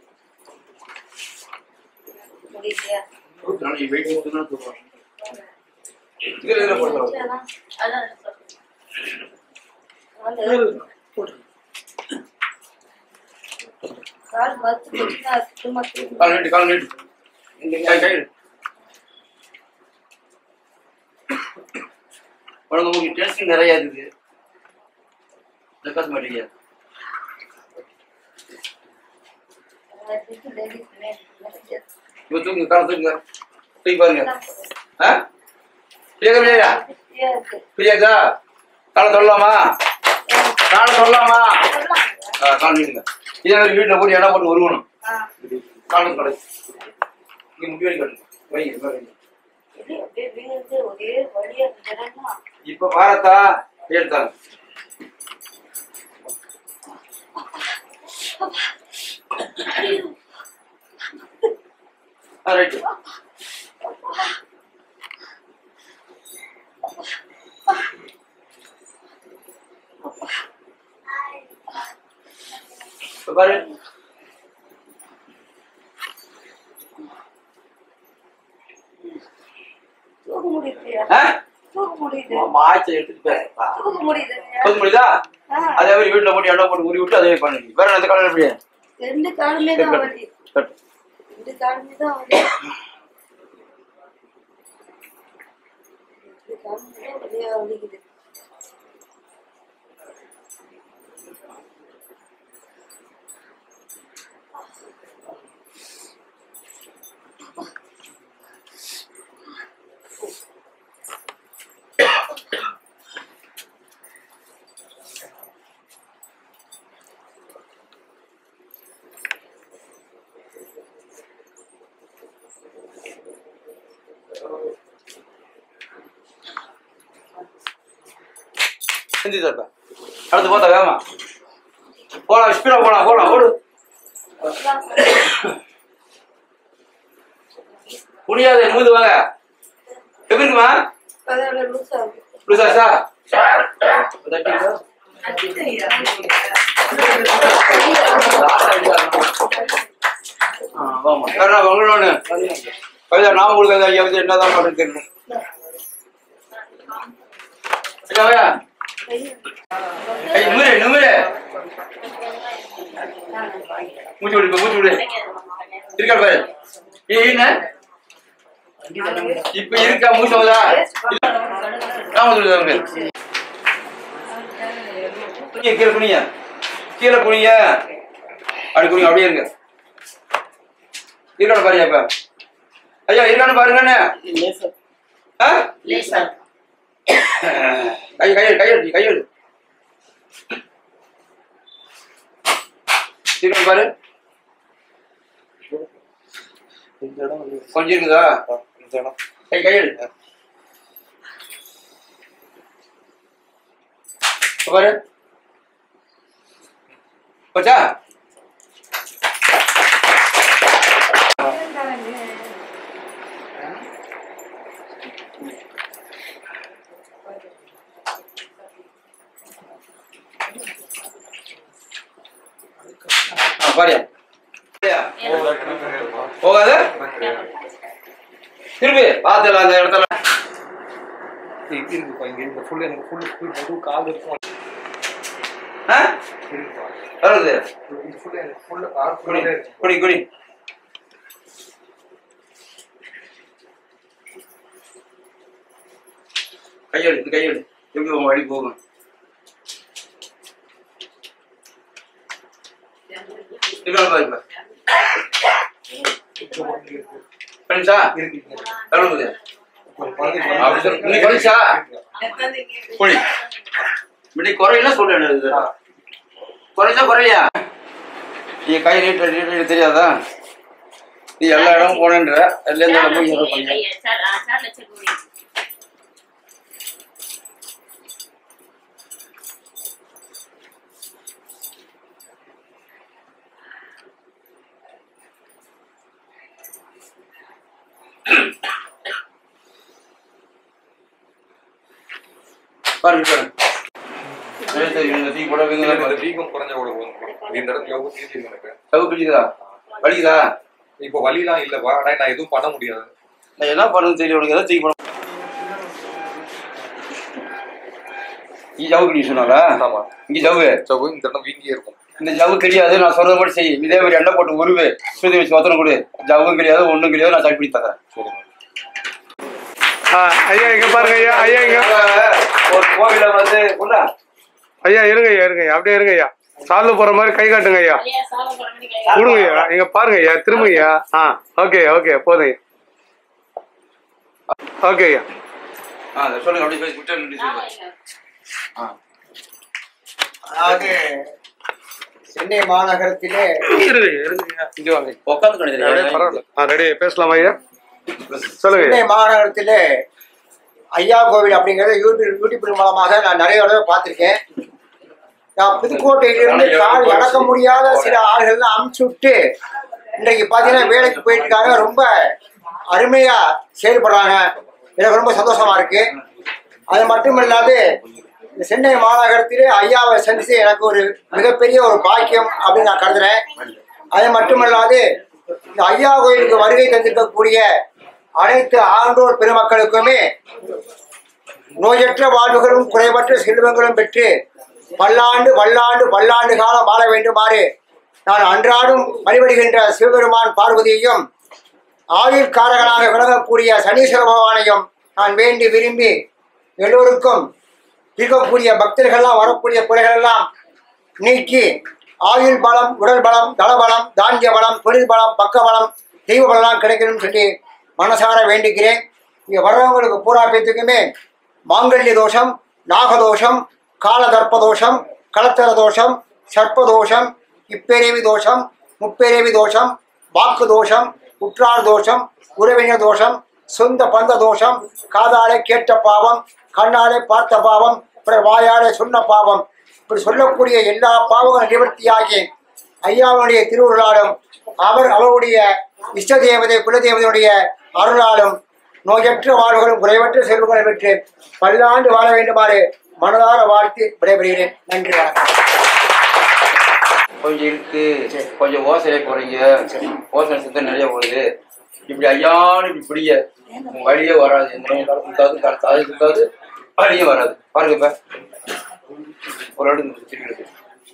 முடியலையா? நீ வெயிட் பண்ணா தூக்கம் இதுல இதுல போட்டு அதான், அதான் சொல்றேன். வந்து, கால் வச்சு போச்சுன்னா, சும்மா தூக்கணும். கால் நீட்டு கால் நீட்டு கை கை உனக்கு உங்களுக்கு டென்ஷன் நிறைய இருக்குது பேச மாட்டீங்க அதுக்கு ladies man, manager. இப்ப தூக்குங்க காலை தூக்குங்க தூக்கி பாருங்க ஆ கேட்க முடியாதா ஃப்ரீயா இருக்கு. பிரியாக்கா காலை சொல்லலாமா காலை சொல்லலாமா ஆ கால் நீட்டுங்க இதே மாதிரி வீட்டுல போட்டு இடம் போட்டு உருவணும் ஆ காலம் கடை இங்க முடி வரைக்கும் கட்டு வை இந்த மாதிரி வை. இது அப்படியே விழுந்து ஒரே வழியா இருந்ததுன்னா இப்ப பாரத்தா எடுத்தாங்க ரைட் பாரு தூக்க முடியுது ஆ? தூக்க முடியுது மாய்ச்சல் எடுத்துட்டு பேசுப்பா தூக்க முடியுது போதும் முடியுதா ஆ. அதே மாதிரி வீட்டுல போட்டு எண்ணெய் போட்டு உரி விட்டு அதே பண்ணுங்க வேற எந்த காலம் எப்படி ரெண்டு காலுமே தான் கட்டு. வலி கட்டு. ரெண்டு காலுமே தான் வலி ரெண்டு காலுமே தான் வலியா வலிக்குது செஞ்சு தரப்ப அடுத்து பார்த்தா வேமா போலாம் ஸ்பீடா போலாம் போலாம் ஓடு முடியாது நிமிந்து வாங்க எப்படி இருக்குமா அதான் லூஸ் ஆகுது லுசாசா ஆமா வேற உங்களோட கவிதா நாம கொடுக்காத ஐயா வந்து என்னதான் பண்ணுறது தெரியல ஐயா ஐயா நிமிரு நிமிரு மூச்சு விடு இப்ப மூச்சு விடு இருக்கா பாரு ஏய் என்ன இப்ப இருக்கா மூச்சு வருதா ஆமா சொல்லுது அவங்க குனிய கீழே குனிய கீழே குனிய அப்படி குனிய அப்படியே இருங்க இருக்கான பாருங்க இப்ப ஐயா இருக்கானு பாருங்கண்ணே ஆ? கை கையெழு கையெழு கையெழு இருக்கானு பாரு கொஞ்சம் இருக்குதா கை கையெழு இப்ப பாரு போச்சா ஆ, பாரியா பாரியா? போகாத திரும்பி பாத்துல அந்த இடத்துல இருக்குப்பா இங்க இந்த ஃபுல் எனக்கு ஃபுல் ஃபுல் முழு கால் இருக்கும் ஆ? இருக்குப்பா வருது இந்த ஃபுல் எனக்கு ஃபுல் கால் குடி ஃபுல்லாக இருக்கும் குடி குடி கையெழு இது கையெழு எப்படி உங்க வழி போகும் இருக்காங்க பாரு இப்ப பண்ணிச்சா எவ்வளவு அப்படி சொல்லு. இன்னைக்கு பண்ணிச்சா குடி இன்னைக்கு குறையில சொல்லு இது குறைஞ்சா குறையா நீ கை நீட்டு நீட்டு தெரியாதா நீ எல்லா இடமும் போனேன்ற எல்லா இந்த இடமும் இங்க பண்ணி பாருங்க பாருங்க சரி, சரி, இந்த டீ போட வைங்க. இந்த வீக்கம் குறைஞ்ச கூட போதும் இந்த இடத்துல எவ்வளவு தெரியுது எனக்கு சவு பிடிக்குதா வலிக்குதா இப்போ வலிலாம் இல்லப்பா ஆனா நான் எதுவும் பண்ண முடியாது நான் என்ன பண்ணுறது தெரியும் உனக்கு எதாவது தூக்கி போட இங்க ஜவு கிடி சொன்னால ஆமா இங்க ஜவு சவு இந்த இடம் வீங்கியே இருக்கும் இந்த ஜவு கிடையாது நான் சொல்றது மட்டும் செய் இதே மாதிரி எண்ணெய் போட்டு உருவு சுத்தி வச்சு ஒத்தனை கொடு ஜவ்வும் கிடையாது ஒண்ணும் கிடையாது நான் சரி பண்ணி தரேன் சரிங்க ஆ, ஐயா இங்க பாருங்க ஐயா ஐயா இங்க ஒரு கோவில வந்து கொண்டா ஐயா இருங்க ஐயா இருங்க ஐயா அப்படியே இருங்க ஐயா சால்வு போற மாதிரி கை காட்டுங்க ஐயா கொடுங்க ஐயா இங்க பாருங்க ஐயா திரும்ப ஐயா ஆ ஓகே ஓகே போதும் ஐயா ஓகே ஐயா ஆ அதை சொல்லுங்க அப்படியே பேசி விட்டு சொல்லுங்க ஆ அதாவது சென்னை மாநகரத்திலே இருங்க இருங்க ஐயா இங்க வாங்க உட்காந்து அப்படியே பரவாயில்ல ஆ ரெடி பேசலாமா ஐயா சொல்லுங்க சென்னை ஐயா மாநகரத்திலே ஐயா கோவில் அப்படிங்கறத யூடியூப் யூடியூப் மூலமாக நான் நிறைய தடவை பார்த்திருக்கேன் நான் புதுக்கோட்டையிலிருந்து கால் நடக்க முடியாத சில ஆள்கள்லாம் அமுச்சு விட்டு இன்றைக்கு பார்த்தீங்கன்னா வேலைக்கு போயிட்டு இருக்காங்க ரொம்ப அருமையா செயல்படுறாங்க எனக்கு ரொம்ப சந்தோஷமா இருக்கு அது மட்டும் இல்லாது இந்த சென்னை மாநகரத்திலே ஐயாவை சந்திச்சு எனக்கு ஒரு மிகப்பெரிய ஒரு பாக்கியம் அப்படின்னு நான் கருதுறேன் அது மட்டுமல்லாது இந்த ஐயா கோயிலுக்கு வருகை தந்திருக்கக்கூடிய அனைத்து ஆண்டோர் பெருமக்களுக்குமே நோயற்ற வாழ்வுகளும் குறைவற்ற செல்வங்களும் பெற்று பல்லாண்டு பல்லாண்டு பல்லாண்டு காலம் வாழ வேண்டுமாறு நான் அன்றாடும் வழிபடுகின்ற சிவபெருமான் பார்வதியையும் ஆயுள்காரகனாக விளங்கக்கூடிய சனீஸ்வர பகவானையும் நான் வேண்டி விரும்பி எல்லோருக்கும் இருக்கக்கூடிய பக்தர்கள்லாம் வரக்கூடிய குறைகளெல்லாம் நீக்கி ஆயுள் பலம் உடல் பலம் தளபலம் தானிய பலம் தொழில் பலம் பக்க பலம் தெய்வ பலம் கிடைக்கணும்னு சொல்லி மனசார வேண்டிக்கிறேன் இங்கே வர்றவங்களுக்கு பூரா பேத்துக்குமே மாங்கல்ய தோஷம் நாகதோஷம் காலதர்ப்ப தோஷம் கலத்தர தோஷம் சர்ப்ப தோஷம் இப்பேரேவி தோஷம் முப்பேரேவி தோஷம் வாக்கு தோஷம் உற்றார் தோஷம் உறவினர் தோஷம் சொந்த பந்த தோஷம் காதாலே கேட்ட பாவம் கண்ணாலே பார்த்த பாவம் அப்புறம் வாயாலே சொன்ன பாவம் இப்படி சொல்லக்கூடிய எல்லா பாவங்களும் நிவர்த்தியாகி ஐயாவுடைய திருவுருளாலும் அவர் அவருடைய இஷ்ட தேவதை குலதேவதையுடைய அருளாலும் நோயற்ற வாழ்வுகளும் குறைவற்ற செல்வங்களும் பெற்று பல்லாண்டு வாழ வேண்டுமாறு மனதார வாழ்த்து விடைபெறுகிறேன் நன்றி வணக்கம் கொஞ்சம் இருக்கு கொஞ்சம் ஓசையை குறைங்க ஓசை சுத்தம் நிறைய போகுது இப்படி ஐயான்னு இப்படி பிடிய உங்க வழியே வராது என்ன சுத்தாது கரெக்டாது சுத்தாது வழியே வராது பாருங்க இப்ப ஒரு இடத்துல சுத்திட்டு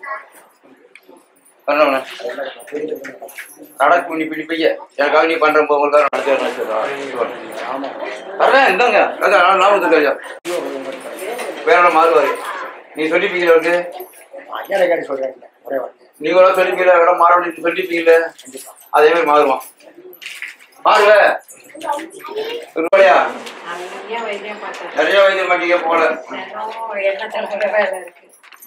பண்ணவன நடக்கு நீ பிடி பைய எனக்காக நீ பண்ற உங்களுக்காக நடத்தி வரேன் இந்தாங்க அதான் நான் ஞாபகம் இருக்கு ஐயா வேற என்ன மாறுவாரு நீ சொல்லிப்பீங்களா அவருக்கு ஐயா கேட்டு சொல்றேன் ஒரே வார்த்தை நீங்களும் சொல்லிப்பீங்களா இடம் மாற வேண்டியது சொல்லிப்பீங்களே அதே மாதிரி மாறுவான் மாறுவ ரூபாயா நிறைய வைத்தியம் பார்த்தேன் நிறைய வைத்தியம் பண்ணிக்க போல தினம் எண்ணெய் தடவை வேலை இருக்கு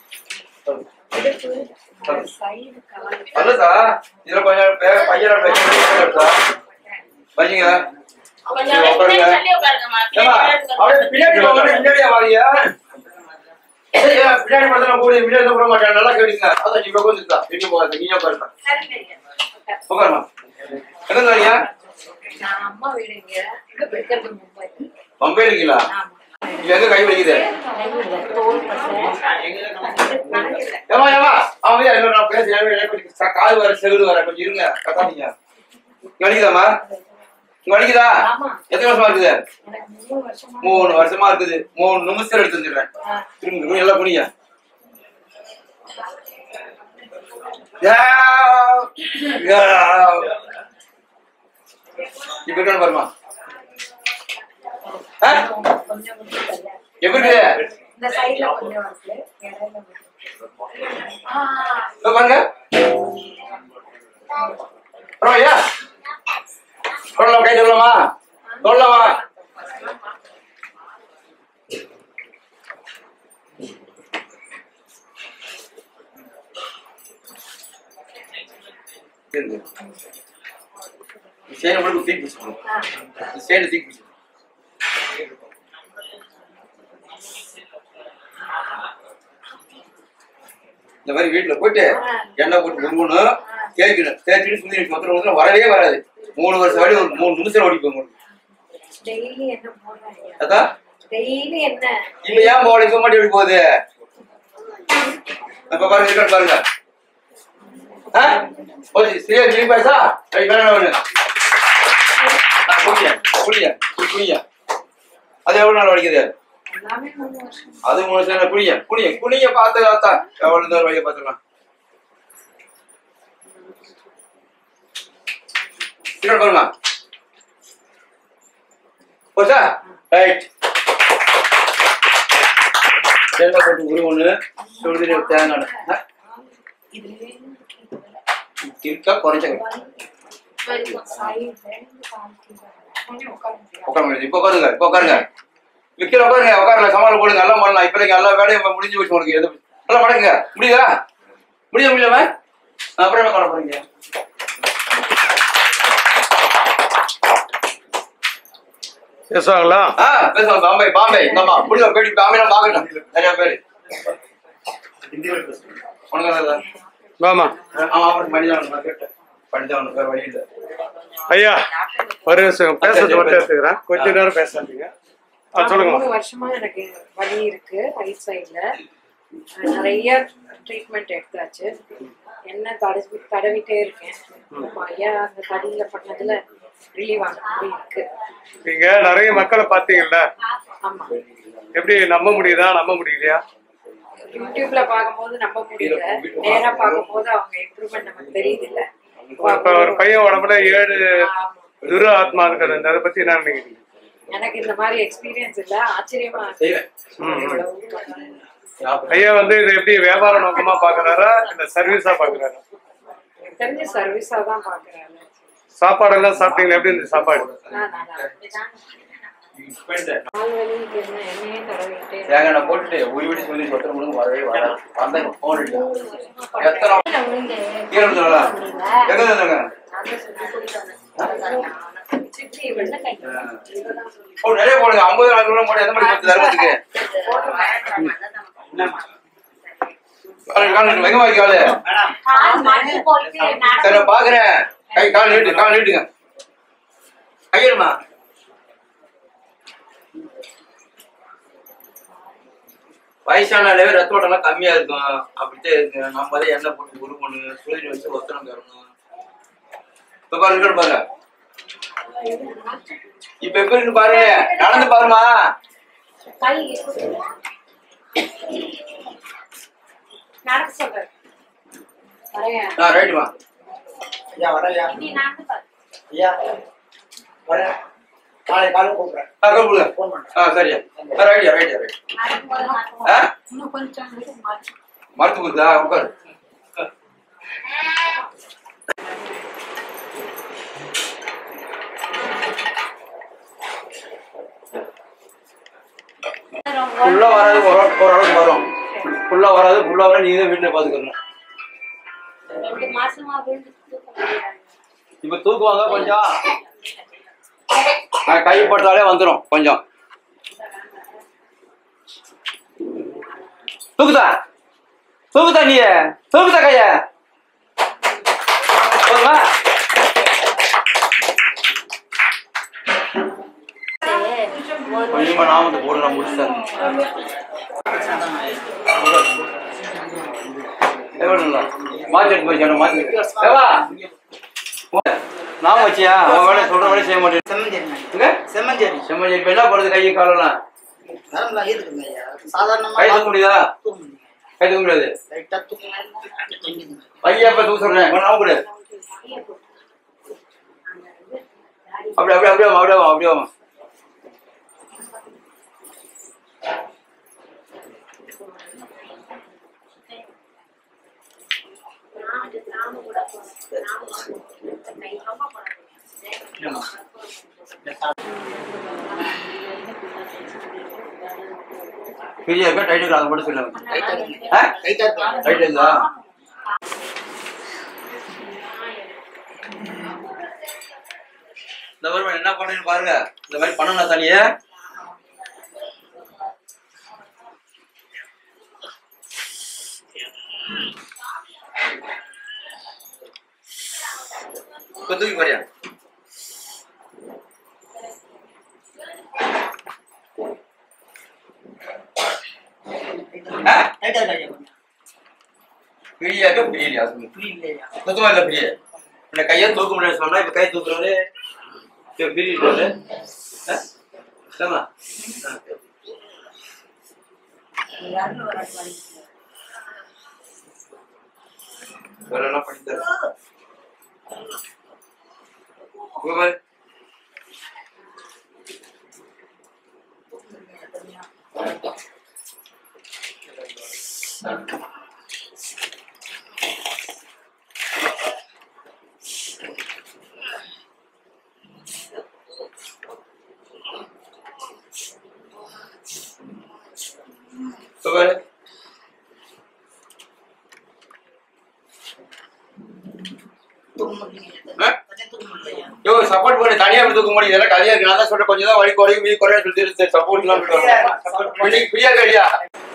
இடுப்பு, சைடு கால் அல்லதா இதுல கொஞ்சம் பே- பையனோட வைக்க வச்சுங்க கொஞ்சம் அப்படியே பின்னாடி தள்ளி உட்காருங்கம்மா. ஏம்மா, அப்படியே பின்னாடி போங்க, பின்னாடியே வாங்க. ஏய், ஏன் பின்னாடி பார்த்தா கூட பின்னாடி போட மாட்டேன் நல்லா கேட்டுங்க அதான் நீ உட்காந்துருக்கா வெளியே போகாத நீங்க உட்காருங்க சரிங்க ஐயா. உட்காருமா எங்க வரீங்க நான் அம்மா வீடுங்க இங்க இருக்கிறது மும்பை பம்பே இருக்கீங்களா ஆமா எங்க கை வலிக்குது தோல் பசை கணக்கில்லை ஏமா ஏமா அவன் வந்து ஐயோ, நான் பேசுறேன் எனக்கு கொஞ்சம் ச- காது வர செவிடு வர கொஞ்சம் இருங்க கத்தாதீங்க இங்க வலிக்குதாம்மா இங்க வலிக்குதா ஆமா. எத்தனை வருஷமா இருக்குது எனக்கு மூணு வருஷமா மூணு வருஷமா இருக்குது மூணு நிமிஷம் எடுத்து வந்துடுறேன் திரும்பி திரும்பி எல்லாம் புனிங்க இப்ப இருக்கான்னு பாருமா ஆ? கொஞ்சம் கொஞ்சம் தள்ளி. எப்படி இருக்குது இந்த சைடுல கொஞ்சம் இருக்கு இடையில கொஞ்சம். ஆ, இதோ பாருங்க பரவாயில்லையா சொல்லலாம் கை சொல்லலாமா சொல்லலாமா இருக்கு. சேனை மட்டும் தீக்கு பிடிச்சிக்கணும் ஆ. சேனை தீக்கு பிடிச்சிக்கணும் இந்த மாதிரி வீட்டுல போயிட்டு எண்ணெய் போட்டு உருவணும் தேய்க்கணும் தேய்ச்சிட்டு சுந்தி மொத்தம் மொத்தம் வரவே வராது மூணு வருஷம் வழி ஒரு மூணு நிமிஷம் ஓடி போகும் டெய்லி என்ன போடுறாங்க அதான் டெய்லி என்ன இப்ப ஏன் போட இப்ப மட்டும் எப்படி போகுது இப்ப பாருங்க இருக்கான்னு பாருங்க ஆ? போச்சு சரியா நீ பேசா சரி வேற என்ன வேணும் புரியா புரியா புரியா அது எவ்வளவு நாள் வலிக்குது எல்லாமே மூணு வருஷம் அது மூணு வருஷம் குனிய குனிய குனிய பார்த்து பார்த்தா எவ்வளவு நேரம் வழியை பார்த்துக்கலாம் இன்னொரு பாருமா போச்சா ரைட் தேங்காய் போட்டு உரு ஒண்ணு சுடுதண்ணி தேங்காய் எண்ணெய். ஆ? இதுலயே இருக்கா குறைச்ச சைடு கொஞ்சம் உட்கார முடியாது உட்கார முடியாது இப்ப உட்காருங்க இப்ப உட்காருங்க விக்கிற உட்காருங்க உட்காரல சமாளம் போடுங்க எல்லாம் பண்ணலாம் இப்ப எல்லா வேலையும் முடிஞ்சு போச்சு உனக்கு எது நல்லா மடக்குங்க முடியுதா முடிய முடியல அப்புறம் என்ன பண்ண போறீங்க பேசுவாங்களா ஆ பேசுவாங்க பாம்பே பாம்பே ஆமா புரியுதா பேடி பாம்பே பாக்கணும் நிறைய பேர் உனக்கு என்னது? ஆமா ஆமா அப்புறம் மனிதன் நான் கேட்டேன் படித்தவனுக்கு வேற வழி இல்லை ஐயா ஒரு நிமிஷம் பேசுறது மட்டும் எடுத்துக்கிறேன் கொஞ்ச நேரம் பேசாதீங்க ஆ மூணு சொல்லுங்க வருஷமா எனக்கு வலி இருக்கு ரைட் சைடுல நிறைய ட்ரீட்மெண்ட் எடுத்தாச்சு என்ன தடவி தடவிட்டே இருக்கேன் அப்ப ஐயா அந்த தடியில பண்ணதுல ரிலீவ் ஆன மாதிரி இருக்கு நீங்க நிறைய மக்களை பாத்தீங்கல்ல ஆமா எப்படி நம்ப முடியுதா நம்ப முடியலையா யூடியூப்ல பார்க்கும்போது நம்ப முடியல நேரா பார்க்கும்போது அவங்க இம்ப்ரூவ்மெண்ட் நமக்கு தெரியுது இல்ல இப்ப ஒரு பையன் உடம்புல ஏழு துரு ஆத்மாக்கள் இருந்து அதை பத்தி என்ன நினைக்கிறீங்க எனக்கு இந்த மாதிரி எக்ஸ்பீரியன்ஸ் இல்ல ஆச்சரியமா இருக்கு. செய்வேன் இவ்வளவு ஐயா வந்து இது எப்படி வியாபார நோக்கமா பாக்குறாரா இல்ல சர்வீஸா பாக்குறாரா எனக்கு தெரிஞ்ச சர்வீஸா தான் பாக்குறாங்க சாப்பாடெல்லாம் சாப்பிட்டீங்களா எப்படி இருந்துச்சு சாப்பாடு கால் வலிக்கு என்ன எண்ணெயே தடவிட்டே தேங்காய் எண்ணெய் போட்டுட்டு ஒரு வீடு சொல்லி சொத்தனை முழுங்க வரவே வராது வந்தாங்க போன் எத்தனை கீழே விழுந்துடா எங்க இருந்தாங்க ஓ நிறைய போடுங்க ஐம்பது நாலு ரூபா போட்டு எந்த மாதிரி பத்து தருவதுக்கு வெங்க வாங்கி காலு சரி நான் பாக்குறேன் கை கால் நீட்டு கால் நீட்டுங்க கையிடுமா வயசானாலே ரத்த ஓட்டம்லாம் கம்மியா இருக்கும் அப்படின்ட்டு இருக்கு நம்ம தான் எண்ணெய் போட்டு குரு பண்ணு சுழி வச்சு ஒத்தனம் தரணும் இப்ப பாருங்க இங்கிட்டு பாருங்க இப்ப எப்படி இருக்கு பாருங்க நடந்து பாருமா நடக்க சொல்றேன் வரேன் ஆ ரைட்டுமா ஐயா வரையா ஐயா வரேன் நாளை காலையில் கூப்பிடுறேன் ஆ கூப்பிடுங்க ஃபோன் பண்ணுறேன் ஆ சரியா ஆ ரைட்டியா ரைட்டியா ரைட் ஆ மருந்து கொடுத்தா உட்காரு ஃபுல்லா வராது ஒரு ஓரளவுக்கு வரும் ஃபுல்லா வராது ஃபுல்லா வர நீங்க தான் வீட்டுல பாத்துக்கணும் இப்ப தூக்குவாங்க கொஞ்சம் ஆ, கை போட்டாலே வந்துடும் கொஞ்சம் தூக்குதா தூக்குதா நீ தூக்குதா கைய போதுமா கொஞ்சமா நான் வந்து போடலாம் முடிச்சேன் மாத்தி எடுத்து போய் மாத்தி ஏவா நான் வச்சியா உன் வேலை சொல்ற வேலை செய்ய மாட்டேன் எங்க? செம்மஞ்சேரி செம்மஞ்சேரி இப்ப என்ன பண்ணுறது கையை காலெல்லாம் நரம்புலாம் இருக்குங்க ஐயா சாதாரணமா கை தூக்க முடியுதா கை தூக்க முடியாது லைட்டா தூக்கினா பையன் இப்ப தூக்க சொல்றேன் கொஞ்சம் நம்ப முடியாது அப்படி அப்படியே அப்படியே வா, அப்படியே வா, அப்படியே வா. ஃப்ரீயா இருக்கா டைட் இருக்கா அதை மட்டும் சொல்லுங்க ஆ? லைட்டா இருக்கலாம் ரைட் இருந்தா இந்த வருவன் என்ன பண்றேன்னு பாருங்க இந்த மாதிரி பண்ணணும் தனியே இப்ப தூக்கி பாரியா ஆ? லைட்டா இருக்கா ஐயா கொஞ்சம் பிரியா இருக்கா பிரியலையா சொல்லுங்க புரியலையா சுத்தமா இல்ல பிரிய இந்த கையை தூக்க முடியாது சொன்னா இப்ப கை தூக்குறவரு பிரிட்டு சரிமா வேறெல்லாம் பண்ணி தரேன் இங்க பாரு. இங்க பாரு. கொஞ்சம் சப்போர்ட் பண்ணி தனியா அப்படி தூக்க முடியும் இதெல்லாம் கதையா இருக்கு நான் தான் சொல்றேன் கொஞ்சம் தான் வலி குறையும் மீதி குறையும் சொல்லிட்டு சப்போர்ட் எல்லாம் பண்ணி ஃப்ரீயா கடியா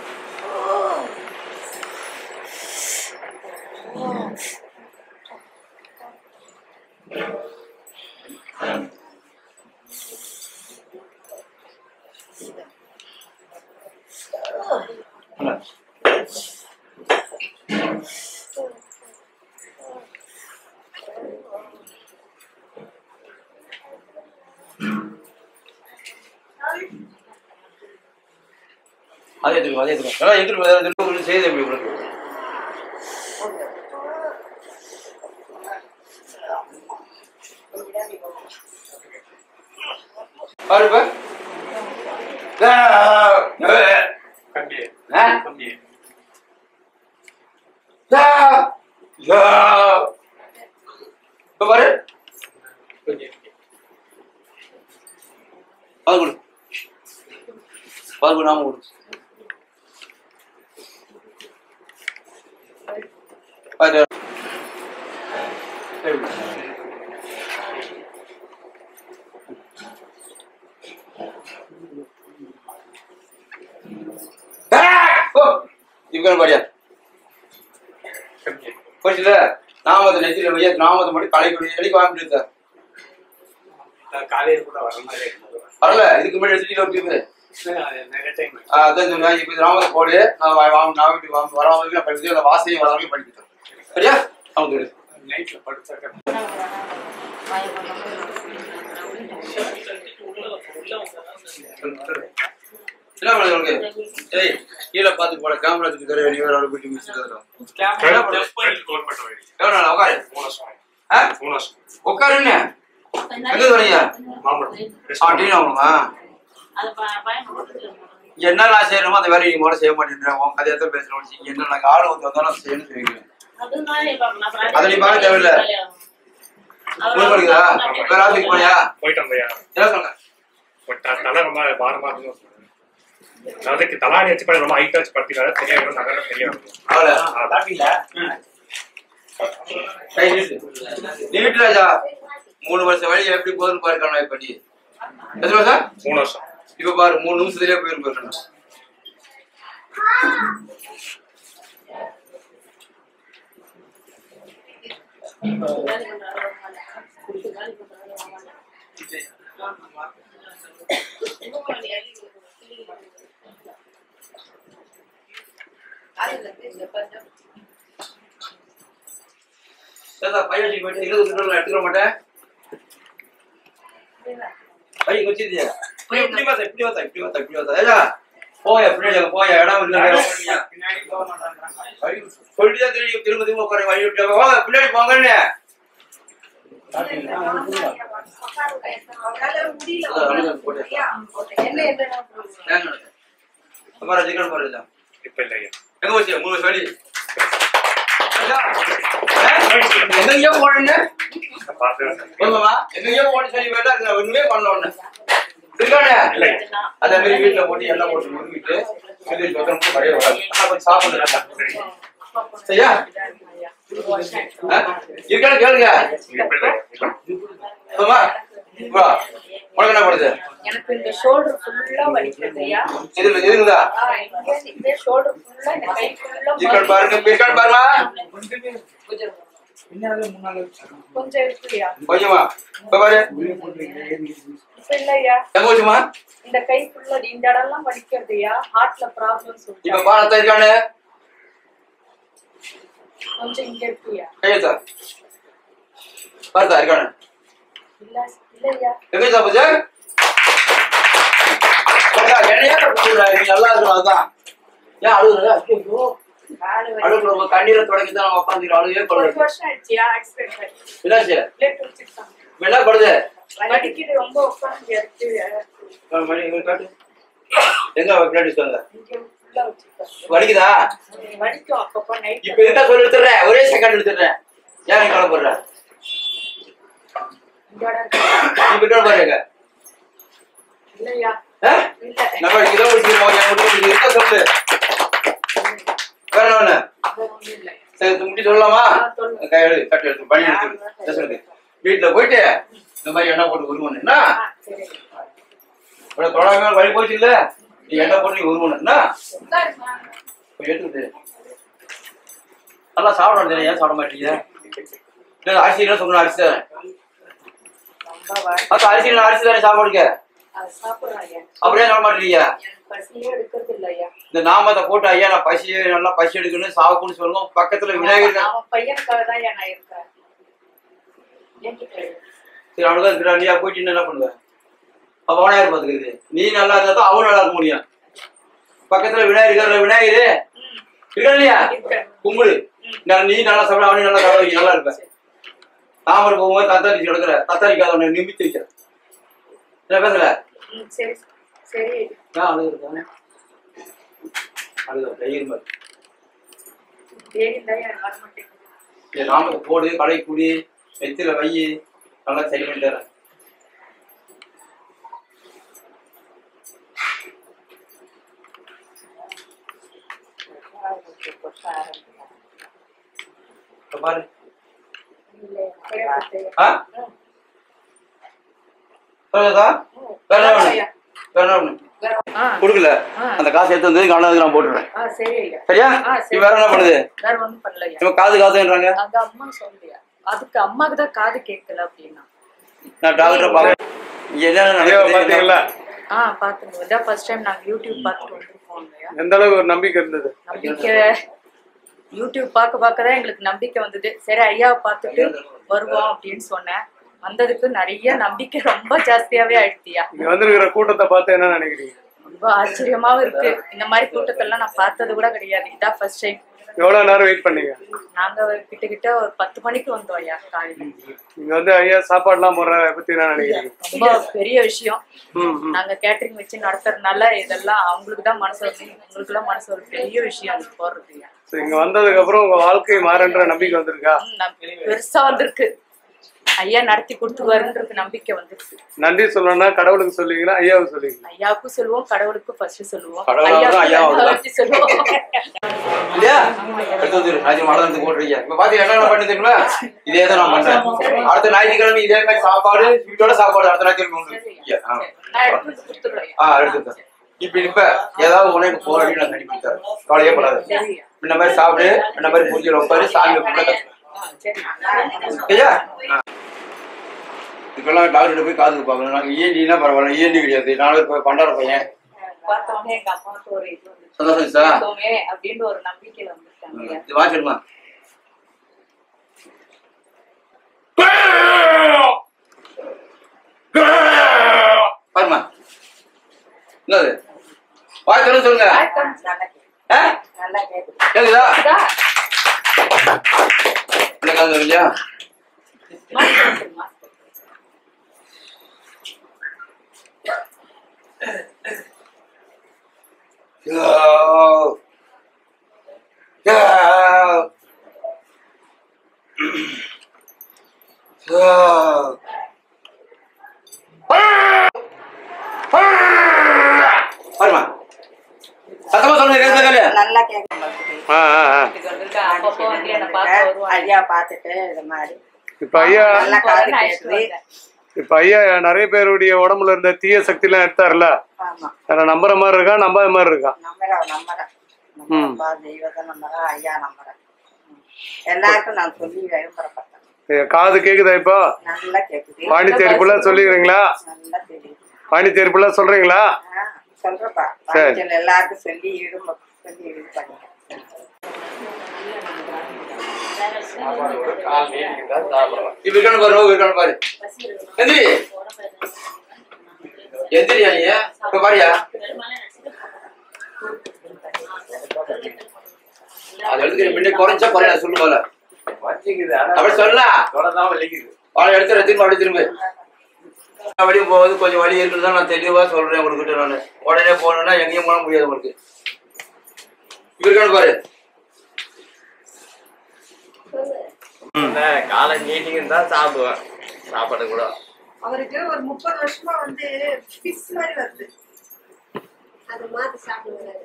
அதே எடுத்துக்கோ அதே எடுத்துக்கோ அதான் எடுத்துட்டு போ, எடுத்துட்டு போ, செய்யுது எப்படி உங்களுக்கு பாரு இப்ப. ஆ, ஆ, கம்பி ஆ. கம்பி ஆ, ஆ. இப்ப பாரு கொஞ்சம் பால் கொடு பால் கொடு நாம கொடு பாரு இப்ப பாடியா கம்பி போச்சுல நாமத்தை நெத்தியில வைய நாமத்தை மட்டும் கலை கொடி எடி வாங்கிட்டு சார் காலையில கூட வர மாதிரி இருந்தது. வரல இதுக்கு முன்னாடி எடுத்துட்டு ஒரு டிப்பு அது நிறைய டைம் அதான் சொன்னேன் இப்ப நாமத்தை போடு நான் வா- வா- நான் வீட்டுக்கு வாங்க வரவங்க நான் படிச்சு அந்த வாசையும் வரவங்க படிக்கிட்டோம் சரியா அவங்க நைட்ல படுத்தாக்க என்ன பண்ணுது உனக்கு ஏய் கீழே பார்த்து போட கேமரா தூக்கி தர வெளியே வர வீட்டு மிஸ் தரோம் எவ்வளோ நாள் உட்காரு ஆ உட்காருன்னு எங்க வரீங்க ஆ டீ ஆகணுமா அது ப- பயன்படுத்துறது. என்ன நான் செய்யணுமோ அந்த வேலையை நீங்க முதல்ல செய்ய மாட்டேன்றேன் உன் கதையை தான் பேசணும் நீங்க என்ன நாங்கள் ஆள் வந்து வந்தாலும் செய்யணும்னு சொல்லிக்கிறேன் அதுதான் இப்ப நான் அதை நீ பார்க்க தேவையில்ல. உங்களுக்கு படிக்குதா வேற ஆஃபீஸ் போனியா போயிட்டோம் பையா என்ன சொல்லுங்க பட் தலை ரொம்ப பாரமா இருந்தும் அதுக்கு தலாடி வச்சு படம் ரொம்ப ஹைட்டா வச்சு படுத்தினால தெரியாது நகரம் தெரியாது அவ்வளோ அதான் கை நீட்டு. நீ வீட்டு ராஜா மூணு வருஷம் வழி எப்படி போகுதுன்னு பாரு கண்ணா இப்ப நீ எத்தனை வருஷம் மூணு வருஷம் இப்ப பாரு மூணு நிமிஷத்துலயே போயிரும் பாரு சேதா பையன் வச்சுட்டு போயிட்டு இருபது கிலோ எடுத்துக்க மாட்டேன் பையன் வச்சிருந்தியா போய் இப்படி பார்த்தா இப்படி பார்த்தா இப்படி பார்த்தா இப்படி பார்த்தா ஏடா போய பின்னாடி அங்க போய இடம் இல்ல வேற போறியா? ஐயோ, சொல்லிட்டுதான் தெரியும் திரும்ப திரும்ப உட்கார வழி விட்டு போங்க பின்னாடி போங்கன்னு அப்புறம் சிக்கன் போடுறதா இப்ப இல்லையா எங்க போச்சு மூணு சொல்லி எங்கெங்கயோ போனேன்னு பார்த்து போதுமா எங்கெங்கயோ போன சொல்லி போயிட்டா அதுல ஒண்ணுமே பண்ணல ஒண்ணு இருக்கானே இல்லை அதே மாதிரி வீட்டுல போட்டு எல்லாம் போட்டு முழுங்கிட்டு இது சொத்தம் கடையை வராது ஆனா கொஞ்சம் சாப்பிடுறேன் சரியா ஆ? இருக்கானு கேளுங்க இப்ப இல்லை போதுமா வா உனக்கு என்ன பண்ணுது எனக்கு இந்த ஷோல்டர் ஃபுல்லா வலிக்கிறது ஐயா இதுல இதுங்களா ஆ, இங்க இந்த ஷோல்டர் ஃபுல்லா இந்த கை ஃபுல்லா இருக்கான் பாருங்க இருக்கான் பாருமா கொஞ்சம் இருக்குயா கொஞ்சமா இப்ப பாரு இப்ப இல்லையா எங்க போச்சுமா இந்த கை ஃபுல்லா இந்த இடம்லாம் வலிக்கிறதுயா ஹார்ட்ல ப்ராப்ளம் இப்ப சொல்லிட்டு பாரத்தா இருக்கானு கொஞ்சம் இங்க இருக்குயா கையத்தா பார்த்தா இருக்கானு இல்ல இல்லையா எங்க சாப்பிச்சு என்னையா கூப்பிடுறா நீ நல்லா இருக்கணும் அதான் ஏன் அழுகுற ஐயோ காலு வலி அழுகுற கண்ணீரை தொடக்கி தான் நம்ம உட்காந்து அழுகவே ஒரு படுறது வருஷம் ஆயிடுச்சியா ஆக்சிடென்ட் ஆகி என்னாச்சு பிளேட் வச்சிருக்காங்க இப்ப என்ன படுது வலிக்குது ரொம்ப உட்காந்து இருக்கு ஆ, மணி இங்க காட்டு எங்க பின்னாடி சொல்லுங்க இங்க ஃபுல்லா வச்சிருக்காங்க வலிக்குதா வலிக்கும் அப்பப்போ நைட் இப்ப இருக்கா சொல்லி எடுத்துறேன் ஒரே செகண்ட் எடுத்துறேன் ஏன் நீ கவலைப்படுற இந்த இடம் இருக்கு. நீ பின்னாடி பாருங்க இல்லையா ஆ? இல்ல நம்ம இதை முடிச்சிருக்கோம் என் முடிச்சு இருக்க சொல்லு வேற என்ன ஒண்ணு? அது ஒண்ணும் இல்லை சரி இது முடி சொல்லலாமா ஆ, சொல்லு. கையெழு கட்டு எடுத்து பண்ணி எடுத்து பேசுறது வீட்டுல போயிட்டு இந்த மாதிரி எண்ணெய் போட்டு உருவணும் என்ன ஆ, சரி இவ்வளவு தொடாம வழி போச்சு இல்ல நீ எண்ணெய் போட்டு நீ உருவணும் என்ன உட்காருமா போய் எடுத்துக்கிட்டு நல்லா சாப்பிடணும் ஏன் சாப்பிட மாட்டீங்க இல்ல அரிசி என்ன சொல்லணும் அரிசி தரேன் ரொம்ப வா- அப்ப அரிசி நான் அரிசி தானே சாப்பாடுக்க அது சாப்பிடுறோம் ஐயா அப்படியே சொல்ல மாட்டீங்க எனக்கு பசியே எடுக்கிறது இல்லை ஐயா இந்த நாமத்தை போட்டு ஐயா நான் பசி நல்லா பசி எடுக்கணும் சாப்பிடணும்னு சொல்லுவோம் பக்கத்துல விநாயகர் இருக்கான். அவன் பையனுக்காக தான் ஐயா நான் இருக்கேன் என்கிட்ட இல்லை. சரி அவனுக்கு இருக்கிறா நீயா போயிட்டு என்ன பண்ணுவேன் அப்ப அவனா யார் பாத்துக்கிறது நீ நல்லா இருந்தா தான் அவன் நல்லா இருக்க முடியும் பக்கத்துல விநாயகர் இருக்காருல்ல விநாயகரு இருக்கா இல்லையா இருக்கேன். கும்பிடு நான் நீ நல்லா சாப்பிட அவனு நல்லா சாப்பிட நல்லா இருப்பேன் தாமரை போகும்போது தத்தாரி கிடக்குற தத்தாரிக்காத அவனை நிமித்தி வைக்கிற என்ன பேசல ம், சரி சரி நான் அழுகுறேன் அழுகுற தைரியம் மாதிரி தேடி தான் ஐயா வர மாட்டேங்குது இந்த நாமத்தை போடு கடை குடி நெத்தில வை நல்லா சரி பண்ணி தரேன் இப்ப பாரு ஆ சொல்லுதா வேற என்ன வேணும்? வேற என்ன வேணும்? ஆ கொடுக்கல அந்த காசு எடுத்து வந்து கவனம் நான் போட்டுறேன் ஆ சரி ஐயா சரியா ஆ, சரி. நீ வேற என்ன பண்ணுது வேற ஒண்ணும் பண்ணலையா இவன் காது காசுன்றாங்க அந்த அம்மா சொல்லலையா அதுக்கு அம்மாக்கு தான் காது கேட்கல அப்படின்னா நான் டாக்டரை பார்க்க என்ன ஐயா பாத்தீங்களா நடக்குது ஆ பாத்துங்க இதான் ஃபர்ஸ்ட் டைம் நாங்க யூடியூப் பார்த்துட்டு வந்திருக்கோம் இல்லையா எந்த அளவுக்கு ஒரு நம்பிக்கை இருந்தது நம்பிக்கை யூடியூப் பார்க்க பார்க்க தான் எங்களுக்கு நம்பிக்கை வந்தது சரி ஐயாவை பார்த்துட்டு வருவோம் அப்படின்னு சொன்னேன் வந்ததுக்கு நிறைய நம்பிக்கை ரொம்ப ஜாஸ்தியாவே ஆயிடுத்தியா இங்க வந்திருக்கிற கூட்டத்தை பார்த்து என்ன நினைக்கிறீங்க ரொம்ப ஆச்சரியமாவும் இருக்கு இந்த மாதிரி கூட்டத்தெல்லாம் நான் பார்த்தது கூட கிடையாது இதான் ஃபர்ஸ்ட் டைம் எவ்வளவு நேரம் வெயிட் பண்ணீங்க நாங்க கிட்ட கிட்ட ஒரு பத்து மணிக்கு வந்தோம் ஐயா காலையில இங்க வந்து ஐயா சாப்பாடுலாம் போடுற பத்தி என்ன நினைக்கிறீங்க ரொம்ப பெரிய விஷயம் ம், ம். நாங்க கேட்டரிங் வச்சு நடத்துறதுனால இதெல்லாம் அவங்களுக்கு தான் மனசு வருது உங்களுக்கு எல்லாம் மனசு ஒரு பெரிய விஷயம் இது போடுறது ஐயா So, இங்க வந்ததுக்கு அப்புறம் உங்க வாழ்க்கை மாறன்ற நம்பிக்கை வந்திருக்கா ம், நம்பி- பெருசா வந்திருக்கு ஐயா நடத்தி கொடுத்துருவாருன்றது நம்பிக்கை வந்துருக்கு நன்றி சொல்லணும்னா கடவுளுக்கு சொல்லுவீங்களா ஐயாவுக்கு சொல்லுவீங்களா ஐயாவுக்கும் சொல்லுவோம் கடவுளுக்கும் ஃபர்ஸ்ட் சொல்லுவோம் கடவுளாவது ஐயாவுக்கு ஐயாவாவது தான். வச்சு சொல்லுவோம் இல்லையா எடுத்து வந்துரு நாளைக்கு மழை வந்து போட்டுறீங்க இப்ப பாத்து என்ன பண்ணி தெரியுமா இதே தான் நான் பண்றேன் அடுத்த ஞாயிற்றுக்கிழமை இதே மாதிரி சாப்பாடு வீட்டோட சாப்பாடு அடுத்த ஞாயிற்றுக்கிழமை உண்டு இங்க, ஆ. நான் எடுத்து வந்து கொடுத்துடுறேன் ஐயா. ஆ எடுத்து தரேன். இப்ப இப்ப ஏதாவது உனக்கு போற வழி நான் கண்டிப்பா தரேன் கவலையே படாது சரியா இந்த மாதிரி சாப்பிடு இந்த மாதிரி பூஜை உட்காரு சாமி கும்பிட சரி ஐயா இதுக்கெல்லாம் டாக்டர் போய் காதுக்கு பார்க்கணும் நாங்கள் இஎன்டினா பரவாயில்ல இஎன்டி கிடையாது நானும் இப்போ பண்டார பையன் பார்த்தோன்னே எங்க அம்மாவுக்கு ஒரு இது வந்து சந்தோஷம் சார் பார்த்தோமே அப்படின்னு ஒரு நம்பிக்கையில வந்துருக்காங்க ஐயா. இது வாங்கிடுமா பாருமா என்னது வாய் திறந்து சொல்லுங்க ஆ? கேக்குதா இந்த காது இல்லையா மாஸ்க் போட்டுரு, மாஸ்க். Go. Go. Go. பாருமா சத்தமா சொல்லுங்க கேட்கல நல்லா கேட்க மாட்டேங்குது ஆ ஆ ஆ வீட்டுக்கு வந்திருக்கா, அப்பப்போ வந்து என்னை பார்க்க வருவாங்க. ஐயா பார்த்துட்டு இது மாதிரி இப்ப ஐயா நல்லா காது போறேன்னு அழைச்சிட்டு கேக்குது வந்தேன். இப்ப ஐயா நிறைய பேருடைய உடம்புல இருந்த தீய சக்தி எல்லாம் எடுத்தாருல ஆமா அதை நம்புற மாதிரி இருக்கா நம்பாத மாதிரி இருக்கா நம்புறா நம்புறேன் நம்புறப்பா தெய்வத்தை நம்புறேன் ஐயா நம்புறேன் ம். எல்லாருக்கும் நான் சொல்லி விளம்பரப்பட்டேன் ஐயா, காது கேக்குதா இப்போ நல்லா கேக்குது பாண்டிச்சேரி ஃபுல்லா சொல்லிக்கிறீங்களா நல்லா தெரியுது பாண்டிச்சேரி ஃபுல்லா சொல்றீங்களா ஆ, சொல்றப்பா சரி. பாண்டிச்சேரியில் எல்லாருக்கும் சொல்லி விரும்ப சொல்லி இது பண்ணுங்க இப்ப இருக்கானு பாரு நோவு இருக்கானு பாரு எந்திரி எந்திரியா நீ இப்ப பாரியா அது எடுத்துக்கிற முன்னே குறைஞ்சா குறையா சொல்லு போல அப்படி சொல்லலாம் அவளை எடுத்துற திரும்ப அப்படி திரும்ப நான் வெளியே போகுது கொஞ்சம் வழி இருக்குன்னு நான் தெளிவா சொல்றேன் உங்ககிட்ட நான் உடனே போகணும்னா எங்கேயும் போக முடியாது உங்களுக்கு இப்ப இருக்கானு பாரு காலை மீட்டிங் தான் சாப்பிடுவேன் சாப்பாடு கூட அவருக்கு ஒரு முப்பது வருஷமா வந்து ஃபிக்ஸ் மாதிரி வருது அது மாதிரி சாப்பிடுவாரு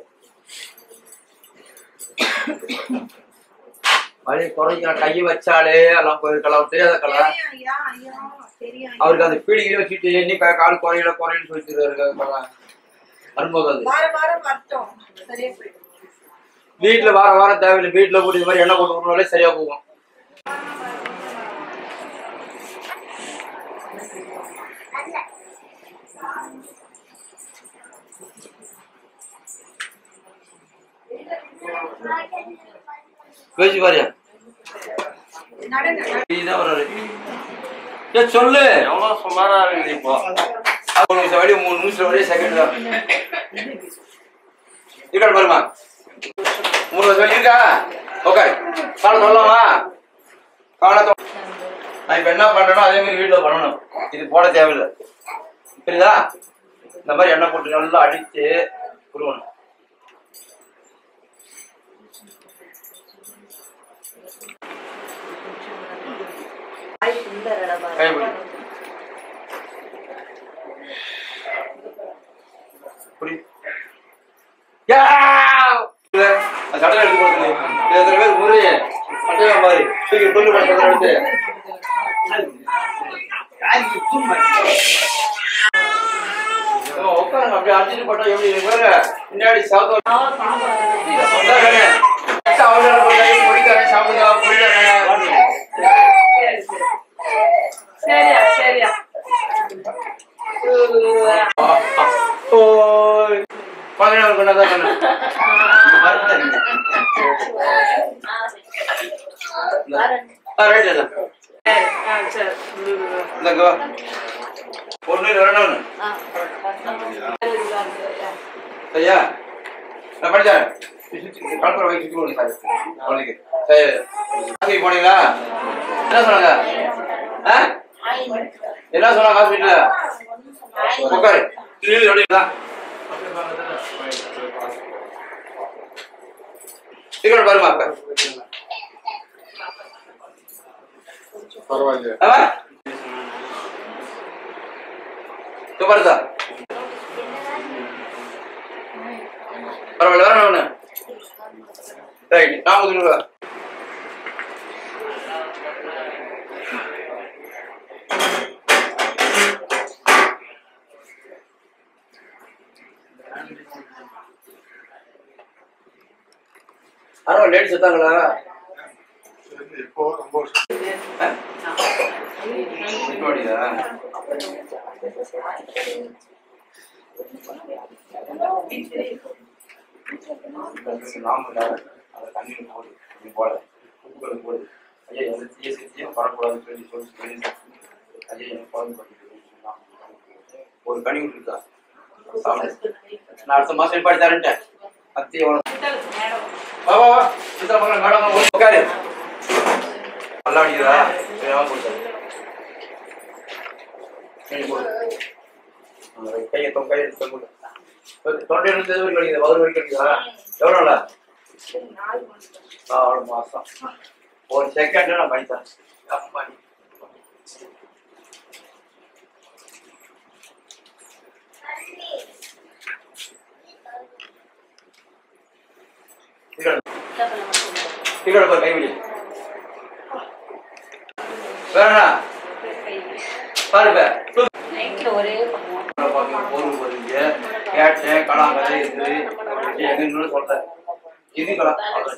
வழி குறைஞ்ச கையை வச்சாலே எல்லாம் போயிருக்கலாம் தெரியாத கலா தெரியும் ஐயா ஐயா தெரியும் அவருக்கு அந்த பீடிகளை வச்சுட்டு நீ கா- கால் குறையில குறையில சொல்லிட்டு அனுபவம் அது வாரம் வாரம் வரட்டும் சரியா போயிடும் வீட்டுல வார வாரம் தேவையில்லை வீட்டுல போட்டு இது மாதிரி எண்ணெய் போட்டு விடுனாலே சரியா போகும் பேசி பாரியா நீதான் வர்றாரு ஏய், சொல்லு எவ்வளவு சுமாரா இருக்குது இப்போ மூணு நிமிஷம் வழி மூணு நிமிஷம் வழி செகண்ட் தான் இருக்கா பாருமா மூணு வருஷம் வழி இருக்கா ஓகே காலை சொல்லலாமா காலை தொ- நான் இப்ப என்ன பண்றேனோ அதே மாதிரி வீட்டுல பண்ணணும் இது போட தேவையில்லை புரியுதா இந்த மாதிரி எண்ணெய் போட்டு நல்லா அடிச்சு குருவணும் கைப்பிடி புரியுது யா! இல்ல, அந்த சட்டை எடுத்து போடுறது. இது எத்தனை பேர் முறை சட்டையா பாரு தூக்கி புல்லு போட சட்டை எடுத்து ஏம்மா, உட்காருங்க அப்படியே அடிச்சுட்டு போட்டா எப்படி இருக்கு பாரு. பின்னாடி சாப்பிட்டு சாப்பிடுங்க முடிக்கிறேன் சரியா சரியா ஓய் பதினேழு கொண்டாதான் கண்ணு மறந்துட்டேன் ஆ ரைட் அதான் இந்தாங்க வா ஒன்று ரெண்டு ஐயா நான் படித்தேன் கலப்புற வயசு சுற்றி கொடுங்க சார் குழந்தைக்கு சரி ஆஸ்பத்திரி போனீங்களா என்ன சொன்னாங்க ஆ என்ன சொன்னாங்க ஹாஸ்பிட்டலில் உட்காரு திடீர்னு அப்படிங்களா சீக்கிரம் பாருமா அக்கா பரவாயில்லையே ஆமா இப்போ பாருதா பரவாயில்ல வேற ஒண்ணு ரைட் நான் முதல்ல அரை லேடி செத்தாங்களா இப்போ ரொம்ப வருஷம் நிப்பாடியா நாம அதை தண்ணி போடு நீ போட குக்கர் போடு ஐயா எந்த தீய சக்தியும் வரக்கூடாதுன்னு சொல்லி சொல்லி சொல்லி ஐயா எனக்கு குழந்தை பண்ணிட்டு ஒரு கனி இருக்கா சாப்பிடு நான் அடுத்த மாசம் நிப்பாடி தரேன்ட்டேன் அத்திய உனக்கு வா வா வா சித்தா மகன் மேடம் வந்து உட்காரு நல்லா அடிக்குதா சரி அவன் போட்டு சரி போடு ஆ, கையை தொங்க கையை எடுத்து போடு தொண்டை இருந்து எது வரைக்கும் அடிக்குது வயிறு வரைக்கும் அடிக்குதா எவ்வளோ நாளா நாலு மாசம் ஒரு செகண்ட் நான் பண்ணித்தரேன் அம்மாடி இதோட பாரு கைவிடி வேணா பாருங்க நைட்ல ஒரே பொருள் வருங்க கேட்டேன் கடாங்கதை இருக்குது எங்கன்னு சொல்றேன் இது கடா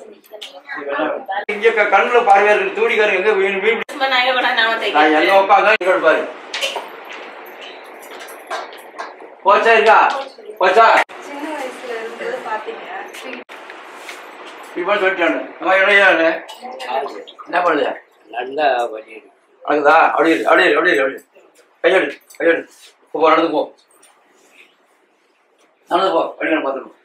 இங்க க- கண்ணுல பார்வையா இருக்கு தூடிக்காரங்க எங்க வீண் வீண் நான் எங்க உட்காந்து இங்க பாரு போச்சா இருக்கா போச்சா சின்ன வயசுல இருந்தது பாத்தீங்க இப்ப சொல்லிட்டானு நம்ம இடையானு என்ன பண்ணுது நல்லா வழி அழகுதா அப்படி இரு, அப்படி இரு, அப்படி இரு, அப்படி இரு. கையெடு கையெடு போ நடந்து போ நடந்து போ வழி நான் பார்த்துக்கணும்